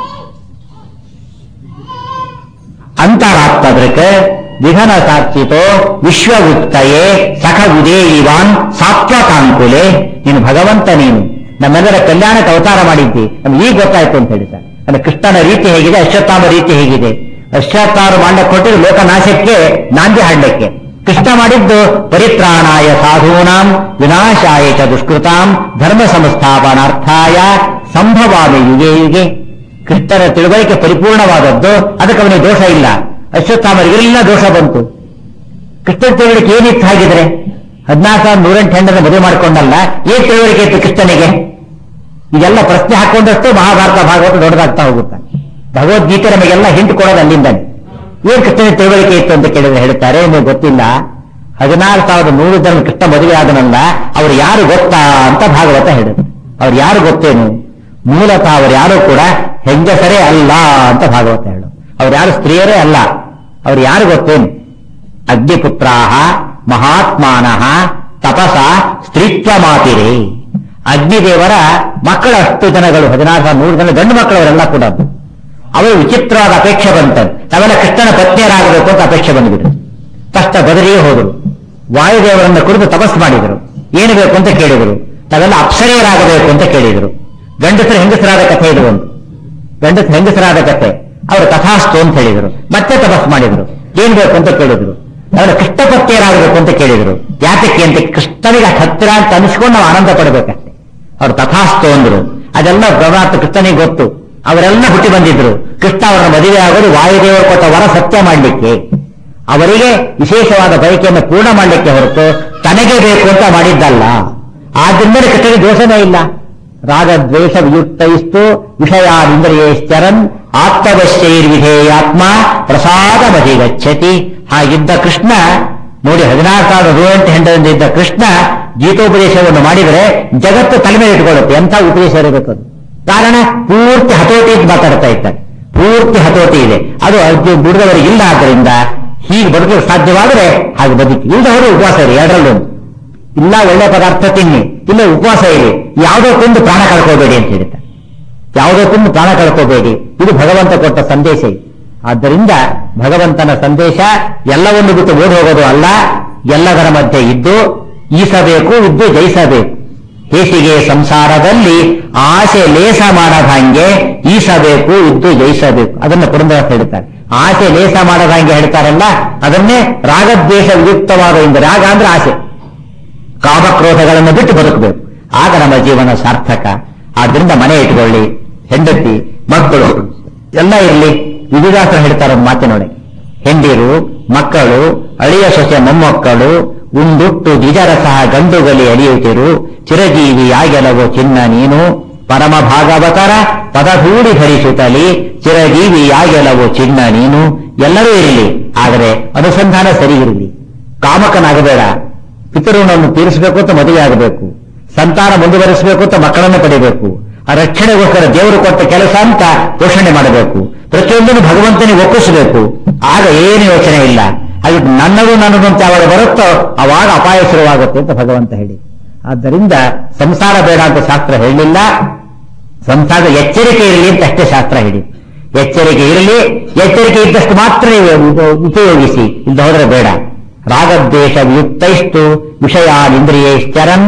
[SPEAKER 1] ಅಂತರಾತ್ಮದೃಕ್ ವಿಘನ ಸಾಕ್ಷಿತೋ ವಿಶ್ವಗುಪ್ತಯೇ ಸಖ ಉದೇಯಿವಾನ್ ಸಾತ್ವಕಾಂಕುಲೆ ನೀನು ಭಗವಂತ ನೀನು ನಮ್ಮೆಲ್ಲರ ಕಲ್ಯಾಣಕ್ಕೆ ಅವತಾರ ಮಾಡಿದ್ದಿ ನಮ್ಗೆ ಈಗ ಗೊತ್ತಾಯ್ತು ಅಂತ ಹೇಳ್ತಾರೆ ಅಂದ್ರೆ ಕೃಷ್ಣನ ರೀತಿ ಹೇಗಿದೆ ಅಶ್ವತ್ಥಾಮ ರೀತಿ ಹೇಗಿದೆ ಅಶ್ವತ್ಥಾಮ ಮಾಡಕ್ಕೆ ಕೊಟ್ಟಿದ್ದು ಲೋಕನಾಶಕ್ಕೆ ನಾಂದಿ ಹಾಡ್ಲಿಕ್ಕೆ ಕೃಷ್ಣ ಮಾಡಿದ್ದು ಪರಿತ್ರಾಣಾಯ ಸಾಧೂನಾಂ ವಿನಾಶಾಯ ಚ ದುಷ್ಕೃತಾಂ ಧರ್ಮ ಸಂಸ್ಥಾಪನಾರ್ಥಾಯ ಸಂಭವಾಮಿ ಯುಗೆ ಯುಗೆ ಕೃಷ್ಣನ ತಿಳುವಳಿಕೆ ಪರಿಪೂರ್ಣವಾದದ್ದು ಅದಕ್ಕೆ ಅವನಿಗೆ ದೋಷ ಇಲ್ಲ ಅಶ್ವತ್ಥಾಮರಿಗೆಲ್ಲ ದೋಷ ಬಂತು ಕೃಷ್ಣನ ತಿಳುವಳಿಕೆ ಏನಿತ್ತು ಹಾಗಿದ್ರೆ ಹದಿನಾಲ್ಕು ಸಾವಿರ ನೂರೆಂಟು ಹೆಣ್ಣನ್ನು ಮದುವೆ ಮಾಡಿಕೊಂಡಲ್ಲ ಏನ್ ತಿಳುವಳಿಕೆ ಇತ್ತು ಕೃಷ್ಣನಿಗೆ ಇದೆಲ್ಲ ಪ್ರಶ್ನೆ ಹಾಕೊಂಡಷ್ಟು ಮಹಾಭಾರತ ಭಾಗವತ ದೊಡ್ಡದಾಗ್ತಾ ಹೋಗುತ್ತೆ ಭಗವದ್ಗೀತೆ ನಮಗೆಲ್ಲ ಹಿಂಟ್ ಕೊಡೋದು ಅಲ್ಲಿಂದಾನೆ ಏನ್ ಕೃಷ್ಣನ ತಿಳುವಳಿಕೆ ಇತ್ತು ಅಂತ ಕೇಳಿದ್ರೆ ಹೇಳ್ತಾರೆ ನಿಮಗೆ ಗೊತ್ತಿಲ್ಲ ಹದಿನಾರು ಸಾವಿರದ ನೂರು ಜನ ಕೃಷ್ಣ ಮದುವೆ ಆದನಲ್ಲ ಅವ್ರು ಯಾರು ಗೊತ್ತಾ ಅಂತ ಭಾಗವತ ಹೇಳಿದ್ರು ಅವ್ರು ಯಾರು ಗೊತ್ತೇನು ಮೂಲತಃ ಅವ್ರು ಯಾರು ಕೂಡ ಹೆಂಗಸರೇ ಅಲ್ಲ ಅಂತ ಭಾಗವತ ಹೇಳು ಅವ್ರು ಯಾರು ಸ್ತ್ರೀಯರೇ ಅಲ್ಲ ಅವ್ರು ಯಾರು ಗೊತ್ತೇನು ಅಗ್ನಿಪುತ್ರಾಹ ಮಹಾತ್ಮಾನಃ ತಪಸ ಸ್ತ್ರೀತ್ವ ಮಾತಿರೇ ಅಗ್ನಿದೇವರ ಮಕ್ಕಳ ಅಷ್ಟು ಜನಗಳು ಹದಿನಾರು ಸಾವಿರ ನೂರು ಜನ ಗಂಡು ಮಕ್ಕಳವರೆಲ್ಲ ಕೂಡ ಅವರು ವಿಚಿತ್ರವಾದ ಅಪೇಕ್ಷೆ ಬಂತದ್ದು ನಾವೆಲ್ಲ ಕೃಷ್ಣನ ಪತ್ನಿಯರಾಗಬೇಕು ಅಂತ ಅಪೇಕ್ಷೆ ಬಂದ್ಬಿಟ್ರು ಕಷ್ಟ ಬದಲಿಯೇ ಹೋದರು ವಾಯುದೇವರನ್ನ ಕುರಿತು ತಪಸ್ ಮಾಡಿದರು ಏನು ಬೇಕು ಅಂತ ಕೇಳಿದರು ನಾವೆಲ್ಲ ಅಪ್ಸರೆಯರಾಗಬೇಕು ಅಂತ ಕೇಳಿದರು ಗಂಡಸರ ಹೆಂಗಸರಾದ ಕಥೆ ಇದು ಒಂದು ಗಂಡಸ ಹೆಂಗಸರಾದ ಕಥೆ ಅವರು ತಥಾಸ್ತು ಅಂತ ಹೇಳಿದರು ಮತ್ತೆ ತಪಸ್ ಮಾಡಿದರು ಏನ್ ಬೇಕು ಅಂತ ಕೇಳಿದ್ರು ಅವರು ಕೃಷ್ಣ ಪತ್ನಿಯರಾಗಬೇಕು ಅಂತ ಕೇಳಿದರು ಯಾತಕ್ಕೆ ಅಂತ ಕೃಷ್ಣನಿಗೆ ಅಷ್ಟ್ ಹತ್ತಿರ ಅಂತ ಅನಿಸ್ಕೊಂಡು ನಾವು ಆನಂದ ಪಡಬೇಕಷ್ಟೆ ಅವ್ರು ತಥಾಸ್ತು ಅಂದ್ರು ಅದೆಲ್ಲ ಭಗವಂತ ಕೃಷ್ಣನಿಗೆ ಗೊತ್ತು ಅವರೆಲ್ಲ ಹುಟ್ಟಿ ಬಂದಿದ್ರು ಕೃಷ್ಣ ಅವರನ್ನ ಮದುವೆ ಆಗೋದು ವಾಯುದೇವರು ಕೊಟ್ಟ ವರ ಸತ್ಯ ಮಾಡಲಿಕ್ಕೆ ಅವರಿಗೆ ವಿಶೇಷವಾದ ಬಯಕೆಯನ್ನು ಪೂರ್ಣ ಮಾಡಲಿಕ್ಕೆ ಹೊರತು ತನಗೆ ಬೇಕು ಅಂತ ಮಾಡಿದ್ದಲ್ಲ ಆದ್ರಿಂದ ಕೃಷ್ಣನಿಗೆ ದೋಷನೇ ಇಲ್ಲ ರಾಗದ್ವೇಷ ವಿಯುಕ್ತೈಸ್ತು ವಿಷಯಾದಿಂದ್ರಿಯೈಶ್ಚರನ್ ಆತ್ಮವಶ್ಯೈರ್ವಿಧೇಯಾತ್ಮ ಪ್ರಸಾದಮಧಿ ಗಚ್ಚತಿ ಹಾಗಿದ್ದ ಕೃಷ್ಣ ನೋಡಿ ಹದಿನಾರು ಸಾವಿರ ರೂವಂಟ ಹೆಂಡದಿಂದ ಇದ್ದ ಕೃಷ್ಣ ಗೀತೋಪದೇಶವನ್ನು ಮಾಡಿದರೆ ಜಗತ್ತು ತಲೆ ಮೇಲೆ ಇಟ್ಕೊಳ್ಳುತ್ತೆ ಎಂಥ ಉಪದೇಶ ಇರಬೇಕು ಅದು ಕಾರಣ ಪೂರ್ತಿ ಹತೋಟಿ ಅಂತ ಮಾತಾಡ್ತಾ ಇದ್ದಾರೆ ಪೂರ್ತಿ ಹತೋಟಿ ಇದೆ ಅದು ಅರ್ಜುನ್ ದುಡಿದವರಿಗೆ ಇಲ್ಲ ಆದ್ದರಿಂದ ಹೀಗೆ ಬದುಕಲು ಸಾಧ್ಯವಾದರೆ ಹಾಗೆ ಬದುಕಿ ಇಲ್ಲದವರು ಉಪವಾಸ ಇರಿ ಎರಡರಲ್ಲೊಂದು ಇಲ್ಲ ಒಳ್ಳೆ ಪದಾರ್ಥ ತಿನ್ನಿ ಇಲ್ಲ ಉಪವಾಸ ಇರಿ ಯಾವುದೋ ತಿಂದು ಪ್ರಾಣ ಕಳ್ಕೋಬೇಡಿ ಅಂತ ಹೇಳ್ತಾರೆ ಯಾವುದೋ ತಿಂದು ಪ್ರಾಣ ಕಳ್ಕೋಬೇಡಿ ಇದು ಭಗವಂತ ಕೊಟ್ಟ ಸಂದೇಶ ಇದು ಆದ್ದರಿಂದ ಭಗವಂತನ ಸಂದೇಶ ಎಲ್ಲವನ್ನು ಬಿಟ್ಟು ಓಡಿ ಹೋಗೋದು ಅಲ್ಲ ಎಲ್ಲದರ ಮಧ್ಯೆ ಇದ್ದು ಈಸಬೇಕು ಇದ್ದು ಜಯಿಸಬೇಕು ಹೇಸಿಗೆ ಸಂಸಾರದಲ್ಲಿ ಆಸೆ ಲೇಸ ಮಾಡದಂಗೆ ಈಸಬೇಕು ಇದ್ದು ಜಯಿಸಬೇಕು ಅದನ್ನು ಪುರಂದರ ಹೇಳ್ತಾರೆ ಆಸೆ ಲೇಸ ಮಾಡದಂಗೆ ಹೇಳ್ತಾರಲ್ಲ ಅದನ್ನೇ ರಾಗದ್ವೇಷ ವಿಯುಕ್ತವಾದ ಇಂದ ರಾಗ ಅಂದ್ರೆ ಆಸೆ ಕಾಮಕ್ರೋಧಗಳನ್ನು ಬಿಟ್ಟು ಬದುಕಬೇಕು ಆಗ ನಮ್ಮ ಜೀವನ ಸಾರ್ಥಕ ಆದ್ರಿಂದ ಮನೆ ಇಟ್ಕೊಳ್ಳಿ ಹೆಂಡತಿ ಮಕ್ಕಳು ಎಲ್ಲ ಇರಲಿ ವಿವಿಧಾಸ್ತ್ರ ಹೇಳ್ತಾರೆ ಒಂದು ಮಾತಿನೊಳಗೆ ಹೆಂಡಿರು ಮಕ್ಕಳು ಅಳಿಯ ಸೊಸೆ ಮೊಮ್ಮಕ್ಕಳು ಉಂಡುಟ್ಟು ದ್ವಿಜರಸಹ ಗಂಡುಗಲಿ ಅಳಿಯುತ್ತಿರು ಚಿರಜೀವಿ ಯಾಗೆಲವೋ ಚಿನ್ನ ನೀನು ಪರಮ ಭಾಗವತರ ಪದಧೂಳಿ ಧರಿಸುತ್ತಲಿ ಚಿರಜೀವಿ ಯಾಗೆಲವೋ ಚಿನ್ನ ನೀನು ಎಲ್ಲರೂ ಇರಲಿ ಆದರೆ ಅನುಸಂಧಾನ ಸರಿ ಇರಲಿ ಕಾಮಕನಾಗಬೇಡ ಪಿತೃಣವನ್ನು ತೀರಿಸಬೇಕು ಅಂತ ಮದುವೆ ಆಗಬೇಕು ಸಂತಾನ ಮುಂದುವರಿಸಬೇಕು ಅಂತ ಮಕ್ಕಳನ್ನು ಪಡಿಬೇಕು ಆ ರಕ್ಷಣೆಗೋಸ್ಕರ ದೇವರು ಕೊಟ್ಟ ಕೆಲಸ ಅಂತ ಪೋಷಣೆ ಮಾಡಬೇಕು ಪ್ರತಿಯೊಂದನ್ನು ಭಗವಂತನಿಗೆ ಒಪ್ಪಿಸಬೇಕು ಆಗ ಏನು ಯೋಚನೆ ಇಲ್ಲ ಅದು ನನ್ನದು ನನ್ನದು ಅಂತ ಯಾವಾಗ ಬರುತ್ತೋ ಅವಾಗ ಅಪಾಯ ಶುರುವಾಗುತ್ತೆ ಅಂತ ಭಗವಂತ ಹೇಳಿ ಆದ್ದರಿಂದ ಸಂಸಾರ ಬೇಡ ಅಂತ ಶಾಸ್ತ್ರ ಹೇಳಲಿಲ್ಲ ಸಂಸಾರದ ಎಚ್ಚರಿಕೆ ಇರಲಿ ಅಂತ ಅಷ್ಟೇ ಶಾಸ್ತ್ರ ಹೇಳಿ ಎಚ್ಚರಿಕೆ ಇರಲಿ ಎಚ್ಚರಿಕೆ ಇದ್ದಷ್ಟು ಮಾತ್ರ ನೀವು ಉಪ- ಉಪಯೋಗಿಸಿ ಇಲ್ಲದ ಹೋದ್ರೆ ಬೇಡ ರಾಗದ್ವೇಷ ವಿಯುಕ್ತೈಸ್ತು ವಿಷಯಾನಿಂದ್ರಿಯೈಶ್ಚರನ್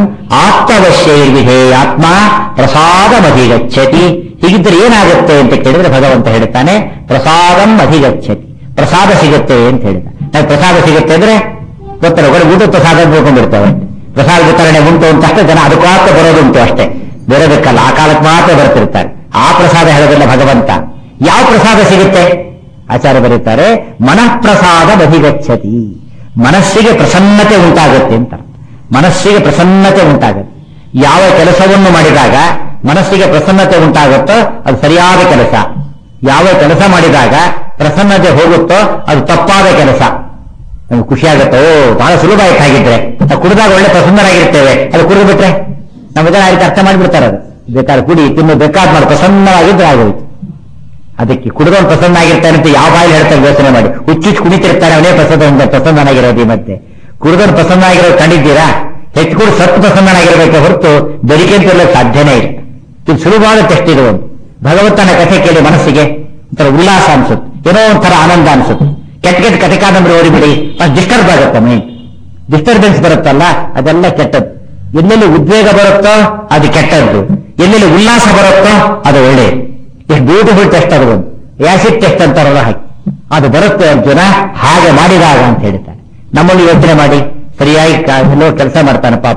[SPEAKER 1] ಆತ್ಮವಶ್ಯೈರ್ವಿಧೇಯಾತ್ಮ ಪ್ರಸಾದಂ ಅಧಿಗಚ್ಚತಿ ಹೀಗಿದ್ರೆ ಏನಾಗುತ್ತೆ ಅಂತ ಕೇಳಿದ್ರೆ ಭಗವಂತ ಹೇಳ್ತಾನೆ ಪ್ರಸಾದಂ ಅಧಿಗಚ್ಚತಿ ಪ್ರಸಾದ ಸಿಗುತ್ತೆ ಅಂತ ಹೇಳಿದ ನಾವು ಪ್ರಸಾದ ಸಿಗುತ್ತೆ ಅಂದ್ರೆ ಗೊತ್ತಲ್ಲ ಒಳ್ಳೆ ಊಟ ಪ್ರಸಾದ ತಿಳ್ಕೊಂಡಿರ್ತೇವೆ ಪ್ರಸಾದ ವಿತರಣೆ ಉಂಟು ಅಂತ ಅಷ್ಟೇ ಜನ ಅದಕ್ಕಾಗ ಬರೋದುಂಟು ಅಷ್ಟೇ ಬೇರೆದಕ್ಕಲ್ಲ ಆ ಕಾಲಕ್ಕೆ ಮಾತ್ರ ಬರ್ತಿರ್ತಾರೆ ಆ ಪ್ರಸಾದ ಹೇಳೋದಿಲ್ಲ ಭಗವಂತ ಯಾವ ಪ್ರಸಾದ ಸಿಗುತ್ತೆ ಆಚಾರ್ಯ ಬರೀತಾರೆ ಮನಃಪ್ರಸಾದ ಬದಿಗಚ್ಚತಿ ಮನಸ್ಸಿಗೆ ಪ್ರಸನ್ನತೆ ಉಂಟಾಗುತ್ತೆ ಅಂತ ಮನಸ್ಸಿಗೆ ಪ್ರಸನ್ನತೆ ಉಂಟಾಗುತ್ತೆ ಯಾವ ಕೆಲಸವನ್ನು ಮಾಡಿದಾಗ ಮನಸ್ಸಿಗೆ ಪ್ರಸನ್ನತೆ ಉಂಟಾಗುತ್ತೋ ಅದು ಸರಿಯಾದ ಕೆಲಸ ಯಾವ ಕೆಲಸ ಮಾಡಿದಾಗ ಪ್ರಸನ್ನತೆ ಹೋಗುತ್ತೋ ಅದು ತಪ್ಪಾದ ಕೆಲಸ ನಮ್ಗೆ ಖುಷಿ ಆಗುತ್ತೆ ಓ ಬಹಳ ಸುಲಭ ಆಯ್ತು ಹಾಗಿದ್ರೆ ನಾವು ಕುಡಿದಾಗ ಒಳ್ಳೆ ಪ್ರಸನ್ನರಾಗಿರ್ತೇವೆ ಅದು ಕುಡಿದು ಬಿಟ್ರೆ ನಮ್ಗೆ ಆ ರೀತಿ ಅರ್ಥ ಮಾಡಿಬಿಡ್ತಾರೆ ಅದು ಬೇಕಾದ್ರೆ ಕುಡಿ ತಿನ್ನು ಬೇಕಾದ್ ಮಾಡಿ ಪ್ರಸನ್ನವಾಗಿದ್ರೆ ಆಗೋಯ್ತು ಅದಕ್ಕೆ ಕುಡಿದವನು ಪ್ರಸನ್ನ ಆಗಿರ್ತಾನೆ ಅಂತ ಯಾವ ಬಾಯಲ್ಲಿ ಹೇಳ್ತಾರೆ ಯೋಚನೆ ಮಾಡಿ ಹುಚ್ಚುಚ್ಚು ಕುಣಿತಿರ್ತಾನೆ ಅವನೇ ಪ್ರಸನ್ನ ಪ್ರಸನ್ನನಾಗಿರೋದು ಈ ಮಧ್ಯೆ ಕುಡಿದವನು ಪ್ರಸನ್ನ ಆಗಿರೋದು ಕಂಡಿದ್ದೀರಾ ಹೆಚ್ಚು ಕೂಡ ಸತ್ತು ಪ್ರಸನ್ನನಾಗಿರ್ಬೇಕೆ ಹೊರತು ಬೆಳಿಗ್ಗೆ ಅಂತ ಇರ್ಲಿಕ್ಕೆ ಸಾಧ್ಯನೇ ಇಲ್ಲ ಇದು ಸುಲಭವಾದ ಟೆಸ್ಟ್ ಇದು ಒಂದು ಭಗವಂತನ ಕಥೆ ಕೇಳಿ ಮನಸ್ಸಿಗೆ ಒಂಥರ ಉಲ್ಲಾಸ ಅನ್ಸುತ್ತೆ ಏನೋ ಒಂಥರ ಆನಂದ ಅನ್ಸುತ್ತೆ ಕೆಟ್ಟ ಕೆಟ್ಟ ಕಥೆ ಕಾದಂಬರಿ ಓದಿಬಿಡಿ ಅದು ಡಿಸ್ಟರ್ಬ್ ಆಗುತ್ತೆ ಮೈಂಡ್ ಡಿಸ್ಟರ್ಬೆನ್ಸ್ ಬರುತ್ತಲ್ಲ ಅದೆಲ್ಲ ಕೆಟ್ಟದ್ದು ಎಲ್ಲೆಲ್ಲಿ ಉದ್ವೇಗ ಬರುತ್ತೋ ಅದು ಕೆಟ್ಟದ್ದು ಎಲ್ಲೆಲ್ಲಿ ಉಲ್ಲಾಸ ಬರುತ್ತೋ ಅದು ಒಳ್ಳೆಯದು ಎಷ್ಟು ಬ್ಯೂಟಿಫುಲ್ ಟೆಸ್ಟ್ ಅದು ಒಂದು ಆಸಿಡ್ ಟೆಸ್ಟ್ ಅಂತಾರಲ್ಲ ಹಾಗೆ ಅದು ಬರುತ್ತೆ ಅರ್ಜುನ ಹಾಗೆ ಮಾಡಿದಾಗ ಅಂತ ಹೇಳ್ತಾರೆ ನಮ್ಮಲ್ಲಿ ಯೋಚನೆ ಮಾಡಿ ಸರಿಯಾಗಿ ಕ- ಎಲ್ಲೋ ಕೆಲಸ ಮಾಡ್ತಾನೆ ಪಾಪ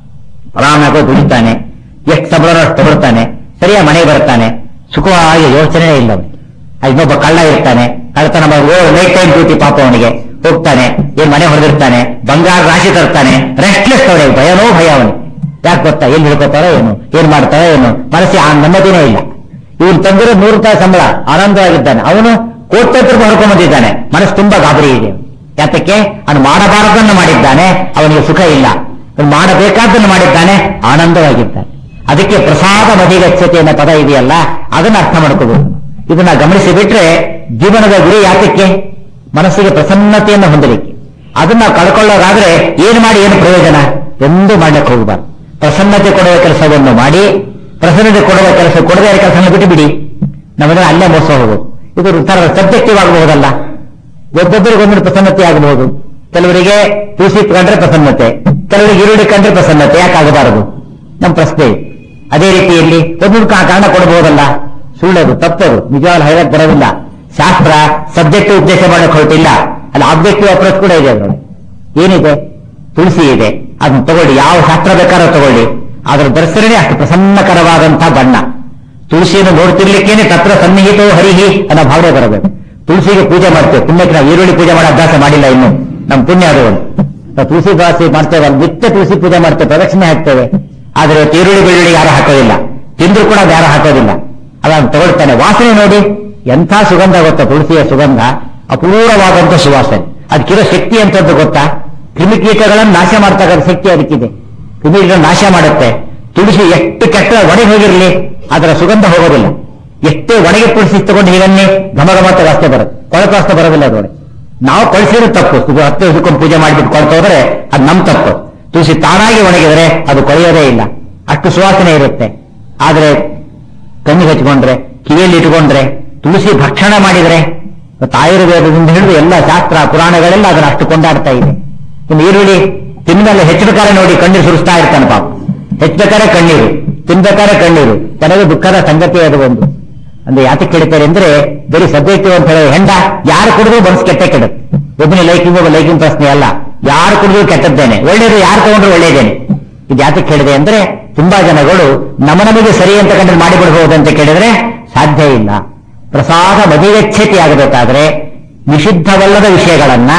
[SPEAKER 1] ಆರಾಮಾಗೋ ದುಡಿತಾನೆ ಎಷ್ಟು ಸಂಬಳ ಅಷ್ಟು ತಗೊಳ್ತಾನೆ ಸರಿಯಾಗಿ ಮನೆಗೆ ಬರ್ತಾನೆ ಸುಖವಾಗಿ ಯೋಚನೆ ಇಲ್ಲ ಅವನಿಗೆ ಆ ಇನ್ನೊಬ್ಬ ಕಳ್ಳ ಇರ್ತಾನೆ ಕಳ್ತನ ನೈಟ್ ಟೈಮ್ ಡ್ಯೂಟಿ ಪಾಪ ಅವನಿಗೆ ಹೋಗ್ತಾನೆ ಏನ್ ಮನೆ ಹೊಡೆದಿರ್ತಾನೆ ಬಂಗಾರ ರಾಶಿ ತರ್ತಾನೆ ರೆಸ್ಟ್ಲೆಸ್ ಅವನಿಗೆ ಭಯನೋ ಭಯ ಅವನಿಗೆ ಯಾಕೆ ಗೊತ್ತಾ ಏನ್ ಹಿಡ್ಕೋತಾರೋ ಏನು ಏನ್ ಮಾಡ್ತಾರೋ ಏನು ಮನಸ್ಸಿಗೆ ಆ ನೆಮ್ಮದಿನೇ ಇಲ್ಲ ಇವನು ತಂದಿರೋ ನೂರು ರೂಪಾಯಿ ಸಂಬಳ ಆನಂದವಾಗಿದ್ದಾನೆ ಅವನು ಕೋಟ್ಯಂತರ ರೂಪಾಯಿ ಹೊಡ್ಕೊಂಡ್ ಬಂದಿದ್ದಾನೆ ಮನಸ್ಸು ತುಂಬಾ ಗಾಬರಿ ಇದೆ ಯಾತಕ್ಕೆ ಅವನು ಮಾಡಬಾರದನ್ನು ಮಾಡಿದ್ದಾನೆ ಅವನಿಗೆ ಸುಖ ಇಲ್ಲ ಅವನು ಮಾಡಬೇಕಾದ್ದನ್ನು ಮಾಡಿದ್ದಾನೆ ಆನಂದವಾಗಿದ್ದಾನೆ ಅದಕ್ಕೆ ಪ್ರಸಾದ ಮದಿಗಚ್ಚತೆ ಅನ್ನೋ ಪದ ಇದೆಯಲ್ಲ ಅದನ್ನ ಅರ್ಥ ಮಾಡ್ಕೋಬೇಕು ಇದನ್ನ ಗಮನಿಸಿ ಬಿಟ್ರೆ ಜೀವನದ ಗುರಿ ಯಾತಕ್ಕೆ ಮನಸ್ಸಿಗೆ ಪ್ರಸನ್ನತೆಯನ್ನು ಹೊಂದಲಿಕ್ಕೆ ಅದನ್ನ ಕಳ್ಕೊಳ್ಳೋದಾದ್ರೆ ಏನು ಮಾಡಿ ಏನು ಪ್ರಯೋಜನ ಎಂದು ಮಾಡಕ್ಕೆ ಹೋಗಬಾರ್ದು ಪ್ರಸನ್ನತೆ ಕೊಡುವ ಕೆಲಸವನ್ನು ಮಾಡಿ ಪ್ರಸನ್ನತೆ ಕೊಡುವ ಕೆಲಸ ಕೊಡದೇ ಇರೋ ಕೆಲಸ ಬಿಟ್ಟು ಬಿಡಿ ನಮಗೆ ಅಲ್ಲೇ ಮೋಸ ಹೋಗೋದು ಇದು ಒಂಥರ ಸಬ್ಜೆಕ್ಟಿವ್ ಆಗಬಹುದಲ್ಲ ಒಬ್ಬೊಬ್ಬರಿಗೆ ಒಂದೊಂದು ಪ್ರಸನ್ನತೆ ಆಗಬಹುದು ಕೆಲವರಿಗೆ ತುಳಸಿ ಕಂಡ್ರೆ ಪ್ರಸನ್ನತೆ ಕೆಲವರಿಗೆ ಈರುಳ್ಳಿ ಕಂಡ್ರೆ ಪ್ರಸನ್ನತೆ ಯಾಕಾಗಬಾರದು ನಮ್ಮ ಪ್ರಶ್ನೆ ಇದು. ಅದೇ ರೀತಿಯಲ್ಲಿ ಒಂದೊಂದು ಕಾ- ಕಾರಣ ಕೊಡಬಹುದಲ್ಲ ಸುಳ್ಳದು ತಪ್ಪದು ನಿಜವಾಗ್ಲೂ ಹೇಳಕ್ ಬರೋದಿಲ್ಲ ಶಾಸ್ತ್ರ ಸಬ್ಜೆಕ್ಟ್ ಉದ್ದೇಶ ಮಾಡಕ್ ಹೊರಟಿಲ್ಲ ಅಲ್ಲಿ ಆಬ್ಜೆಕ್ಟಿವ್ ಅಪ್ರೋಚ್ ಕೂಡ ಇದೆ ಅದರಲ್ಲಿ ಏನಿದೆ ತುಳಸಿ ಇದೆ ಅದನ್ನ ತಗೊಳ್ಳಿ ಯಾವ ಶಾಸ್ತ್ರ ಬೇಕಾದ್ರೂ ತಗೊಳ್ಳಿ ಅದರ ದರ್ಶನನೇ ಅಷ್ಟು ಪ್ರಸನ್ನಕರವಾದಂತಹ ಬಣ್ಣ ತುಳಸಿಯನ್ನು ನೋಡ್ತಿರ್ಲಿಕ್ಕೇನೆ ತತ್ರ ಸನ್ನಿಹಿತೋ ಹರಿಹಿ ಅನ್ನೋ ಭಾವನೆ ಬರಬೇಕು ತುಳಸಿಗೆ ಪೂಜೆ ಮಾಡ್ತೇವೆ ಪುಣ್ಯಕ್ಕೆ ನಾವು ಈರುಳ್ಳಿ ಪೂಜೆ ಮಾಡೋ ಅಭ್ಯಾಸ ಮಾಡಿಲ್ಲ ಇನ್ನು ನಮ್ಮ ಪುಣ್ಯ ಅದು ಒಂದು ನಾವು ತುಳಸಿ ಬಾಸಿ ಮಾಡ್ತೇವೆ ಅಲ್ಲಿ ನಿತ್ಯ ತುಳಸಿ ಪೂಜೆ ಮಾಡ್ತೇವೆ ಪ್ರದಕ್ಷಿಣೆ ಹಾಕ್ತೇವೆ ಆದ್ರೆ ಇವತ್ತು ಈರುಳ್ಳಿ ಬೆಳ್ಳುಳ್ಳಿ ಯಾರು ಹಾಕೋದಿಲ್ಲ ತಿಂದ್ರು ಕೂಡ ಅದು ಯಾರು ಹಾಕೋದಿಲ್ಲ ಅದನ್ನು ತಗೊಳ್ತಾನೆ ವಾಸನೆ ನೋಡಿ ಎಂಥ ಸುಗಂಧ ಗೊತ್ತಾ ತುಳಸಿಯ ಸುಗಂಧ ಅಪೂರ್ವವಾದಂತ ಸುವಾಸನೆ ಅದಕ್ಕಿರೋ ಶಕ್ತಿ ಅಂತದ್ದು ಗೊತ್ತಾ ಕ್ರಿಮಿಕೀಟಗಳನ್ನು ನಾಶ ಮಾಡ್ತಕ್ಕಂಥ ಶಕ್ತಿ ಅದಕ್ಕಿದೆ ಕ್ರಿಮಿಕೀಟಗಳನ್ನು ನಾಶ ಮಾಡುತ್ತೆ ತುಳಸಿ ಎಷ್ಟು ಕೆಟ್ಟ ಒಣಗಿ ಹೋಗಿರಲಿ ಅದರ ಸುಗಂಧ ಹೋಗೋದಿಲ್ಲ ಎಷ್ಟೇ ಒಣಗಿ ತುಳಸಿ ತಗೊಂಡು ಹೀಗನ್ನೇ ಘಮಘಮತ್ತ ವಾಸನೆ ಬರುತ್ತೆ ಕೊಳಕು ವಾಸನೆ ಬರೋದಿಲ್ಲ ಅದರೊಳಗೆ ನಾವು ಕಳಿಸಿರೋ ತಪ್ಪು ಇದು ಹತ್ತು ದಿವಸಕ್ಕೊಂದು ಪೂಜೆ ಮಾಡಿಬಿಟ್ಟು ಕೊಳ್ತು ಹೋದ್ರೆ ಅದು ನಮ್ಮ ತಪ್ಪು ತುಳಸಿ ತಾನಾಗಿ ಒಣಗಿದರೆ ಅದು ಕೊಳೆಯೋದೇ ಇಲ್ಲ ಅಷ್ಟು ಸುವಾಸನೆ ಇರುತ್ತೆ ಆದ್ರೆ ಕಣ್ಣಿಗೆ ಹಚ್ಕೊಂಡ್ರೆ ಕಿವಿಯಲ್ಲಿ ಇಟ್ಕೊಂಡ್ರೆ ತುಳಸಿ ಭಕ್ಷಣ ಮಾಡಿದ್ರೆ ಇವತ್ತು ಆಯುರ್ವೇದದಿಂದ ಹಿಡಿದು ಎಲ್ಲ ಶಾಸ್ತ್ರ ಪುರಾಣಗಳೆಲ್ಲ ಅದನ್ನ ಅಷ್ಟು ಕೊಂಡಾಡ್ತಾ ಇದೆ ಇನ್ನು ಈರುಳ್ಳಿ ತಿಂದ್ಮೇಲೆ ಹೆಚ್ಚಬೇಕಾದ್ರೆ ನೋಡಿ ಕಣ್ಣೀರು ಸುರಿಸ್ತಾ ಇರ್ತಾನೆ ಪಾಪ ಹೆಚ್ಚಬೇಕಾದ್ರೆ ಕಣ್ಣೀರು ತಿನ್ಬೇಕಾದ್ರೆ ಕಣ್ಣೀರು ತನಗೆ ದುಃಖದ ಸಂಗತಿ ಅದು ಒಂದು ಅಂದ್ರೆ ಯಾತಕ್ಕೆ ಕೇಳ್ತಾರೆ ಅಂದ್ರೆ ಬರೀ ಸಬ್ಜೆಕ್ಟಿವ್ ಅಂತ ಹೇಳೋ ಹೆಂಡ ಯಾರು ಕುಡಿದ್ರು ಮನಸ್ಸು ಕೆಟ್ಟ ಕೆಡುತ್ತೆ ಒಬ್ಬನೇ ಲೈಕಿಂಗ್ ಒಬ್ಬ ಲೈಕಿಂಗ್ ಪ್ರಶ್ನೆ ಅಲ್ಲ ಯಾರು ಕುಡಿದ್ರು ಕೆಟ್ಟದ್ದೇನೆ ಒಳ್ಳೇದು ಯಾರು ತಗೊಂಡ್ರು ಒಳ್ಳೇದೇನೆ ಇದು ಯಾತಕ್ಕೆ ಹೇಳಿದೆ ಅಂದ್ರೆ ತುಂಬಾ ಜನಗಳು ನಮ್ಮ ನಮಗೆ ಸರಿ ಅಂತ ಕಂಡ್ರೆ ಮಾಡಿಬಿಡಬಹುದು ಅಂತ ಕೇಳಿದ್ರೆ ಸಾಧ್ಯ ಇಲ್ಲ ಪ್ರಸಾದ ಮದಿಗಚ್ಚತಿ ಆಗಬೇಕಾದ್ರೆ ನಿಷಿದ್ಧವಲ್ಲದ ವಿಷಯಗಳನ್ನ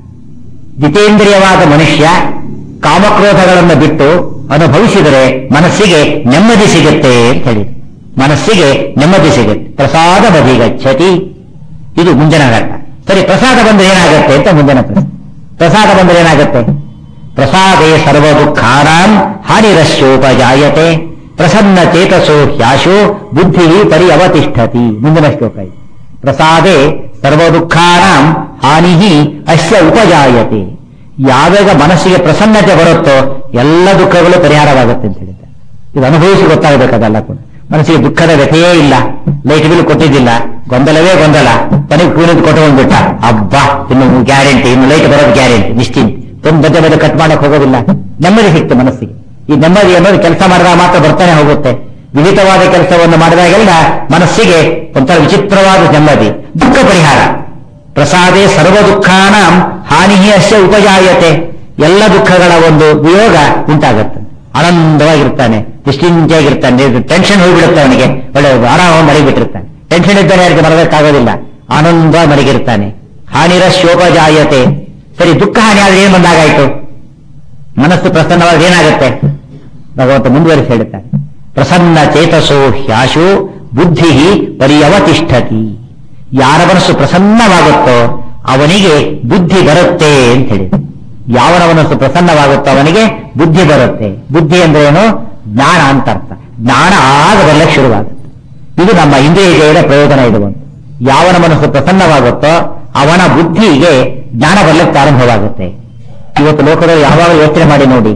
[SPEAKER 1] ಜಿತೇಂದ್ರಿಯವಾದ ಮನುಷ್ಯ ಕಾಮಕ್ರೋಧಗಳನ್ನು ಬಿಟ್ಟು ಅನುಭವಿಸಿದರೆ ಮನಸ್ಸಿಗೆ ನೆಮ್ಮದಿ ಸಿಗುತ್ತೆ ಅಂತ ಹೇಳಿ ಮನಸ್ಸಿಗೆ ನೆಮ್ಮದಿ ಸಿಗುತ್ತೆ ಪ್ರಸಾದ ಬದಿಗಚ್ಚತಿ ಇದು ಮುಂದಿನ ಘಟ್ಟ ಸರಿ ಪ್ರಸಾದ ಬಂದ್ರೆ ಏನಾಗುತ್ತೆ ಅಂತ ಮುಂದಿನ ಪ್ರಶ್ನೆ ಪ್ರಸಾದ ಬಂದ್ರೆ ಏನಾಗುತ್ತೆ ಪ್ರಸಾದೇ ಸರ್ವ ದುಃಖಾನಾಂ ಹಾನಿರಸ್ಯೋಪಜಾಯತೆ ಪ್ರಸನ್ನ ಚೇತಸೋ ಹ್ಯಾಶೋ ಬುದ್ಧಿ ಪರ್ಯವತಿಷ್ಠತಿ ಮುಂದಿನ ಶ್ಲೋಕ ಇದು ಪ್ರಸಾದೇ ಸರ್ವ ದುಃಖಾನಾಂ ಹಾನಿ ಅಸ್ಯ ಉಪಜಾಯತೆ ಯಾವಾಗ ಮನಸ್ಸಿಗೆ ಪ್ರಸನ್ನತೆ ಬರುತ್ತೋ ಎಲ್ಲ ದುಃಖಗಳು ಪರಿಹಾರವಾಗುತ್ತೆ ಅಂತ ಹೇಳಿದ್ದಾರೆ ಇದು ಅನುಭವಿಸಿ ಗೊತ್ತಾಗಬೇಕು ಅದೆಲ್ಲ ಕೂಡ ಮನಸ್ಸಿಗೆ ದುಃಖದ ವ್ಯಥೆಯೇ ಇಲ್ಲ ಲೈಟ್ ಬಿಲ್ ಕೊಟ್ಟಿದ್ದಿಲ್ಲ ಗೊಂದಲವೇ ಗೊಂದಲ ಕೊನೆಗೆ ಕೂಲಿಂದ ಕೊಟ್ಟು ಬಂದ್ಬಿಟ್ಟ ಅಬ್ಬಾ ಇನ್ನು ಗ್ಯಾರಂಟಿ ಇನ್ನು ಲೈಟ್ ಬರೋದು ಗ್ಯಾರಂಟಿ ನಿಶ್ಚಿಂತ ಒಂದು ಮಧ್ಯೆ ಮಧ್ಯೆ ಕಟ್ ಮಾಡಕ್ ಹೋಗೋದಿಲ್ಲ ನೆಮ್ಮದಿ ಸಿಕ್ತು ಮನಸ್ಸಿಗೆ ಈ ನೆಮ್ಮದಿ ಅನ್ನೋದು ಕೆಲಸ ಮಾಡಿದಾಗ ಮಾತ್ರ ಬರ್ತಾನೆ ಹೋಗುತ್ತೆ ವಿಹಿತವಾದ ಕೆಲಸವನ್ನು ಮಾಡಿದಾಗೆಲ್ಲ ಮನಸ್ಸಿಗೆ ಒಂಥರ ವಿಚಿತ್ರವಾದ ನೆಮ್ಮದಿ ದುಃಖ ಪರಿಹಾರ ಪ್ರಸಾದೇ ಸರ್ವ ದುಃಖಾನ ಹಾನಿಯಸ್ಯ ಉಪಜಾಯತೆ ಎಲ್ಲ ದುಃಖಗಳ ಒಂದು ವಿಯೋಗ ಉಂಟಾಗುತ್ತೆ ಆನಂದವಾಗಿರ್ತಾನೆ ನಿಶ್ಚಿಂತೆಯಾಗಿರ್ತಾನೆ ಟೆನ್ಷನ್ ಹೋಗ್ಬಿಡುತ್ತೆ ಅವನಿಗೆ ಒಳ್ಳೆ ಆರಾಮ ಮರಿಬಿಟ್ಟಿರ್ತಾನೆ ಟೆನ್ಷನ್ ಇದ್ದಾನೆ ಯಾರಿಗೆ ಮರಬೇಕಾಗೋದಿಲ್ಲ ಆನಂದ ಮರಿಗಿರ್ತಾನೆ ಹಾನಿರ ಶೋಭಜಾಯತೆ ಸರಿ ದುಃಖ ಹಾನಿ ಆದ್ರೆ ಏನ್ ಬಂದಾಗಾಯ್ತು ಮನಸ್ಸು ಪ್ರಸನ್ನವಾದ್ರೆ ಏನಾಗುತ್ತೆ ಭಗವಂತ ಮುಂದುವರಿಸಿ ಹೇಳುತ್ತಾನೆ ಪ್ರಸನ್ನ ಚೇತಸೋ ಹ್ಯಾಶು ಬುದ್ಧಿ ಪರ್ಯವತಿಷ್ಠತಿ ಯಾರ ಮನಸ್ಸು ಪ್ರಸನ್ನವಾಗುತ್ತೋ ಅವನಿಗೆ ಬುದ್ಧಿ ಬರುತ್ತೆ ಅಂತ ಹೇಳಿ ಯಾವನ ಮನಸ್ಸು ಪ್ರಸನ್ನವಾಗುತ್ತೋ ಅವನಿಗೆ ಬುದ್ಧಿ ಬರುತ್ತೆ ಬುದ್ಧಿ ಅಂದ್ರೆ ಏನು ಜ್ಞಾನ ಅಂತ ಅರ್ಥ ಜ್ಞಾನ ಆಗ ಬರ್ಲಿಕ್ಕೆ ಶುರುವಾಗುತ್ತೆ ಇದು ನಮ್ಮ ಇಂದ್ರಿಯ ಜಯದ ಪ್ರಯೋಜನ ಇದು ಒಂದು ಯಾವನ ಮನಸ್ಸು ಪ್ರಸನ್ನವಾಗುತ್ತೋ ಅವನ ಬುದ್ಧಿಗೆ ಜ್ಞಾನ ಬರ್ಲಿಕ್ಕೆ ಪ್ರಾರಂಭವಾಗುತ್ತೆ ಇವತ್ತು ಲೋಕದಲ್ಲಿ ಯಾವಾಗ ಯೋಚನೆ ಮಾಡಿ ನೋಡಿ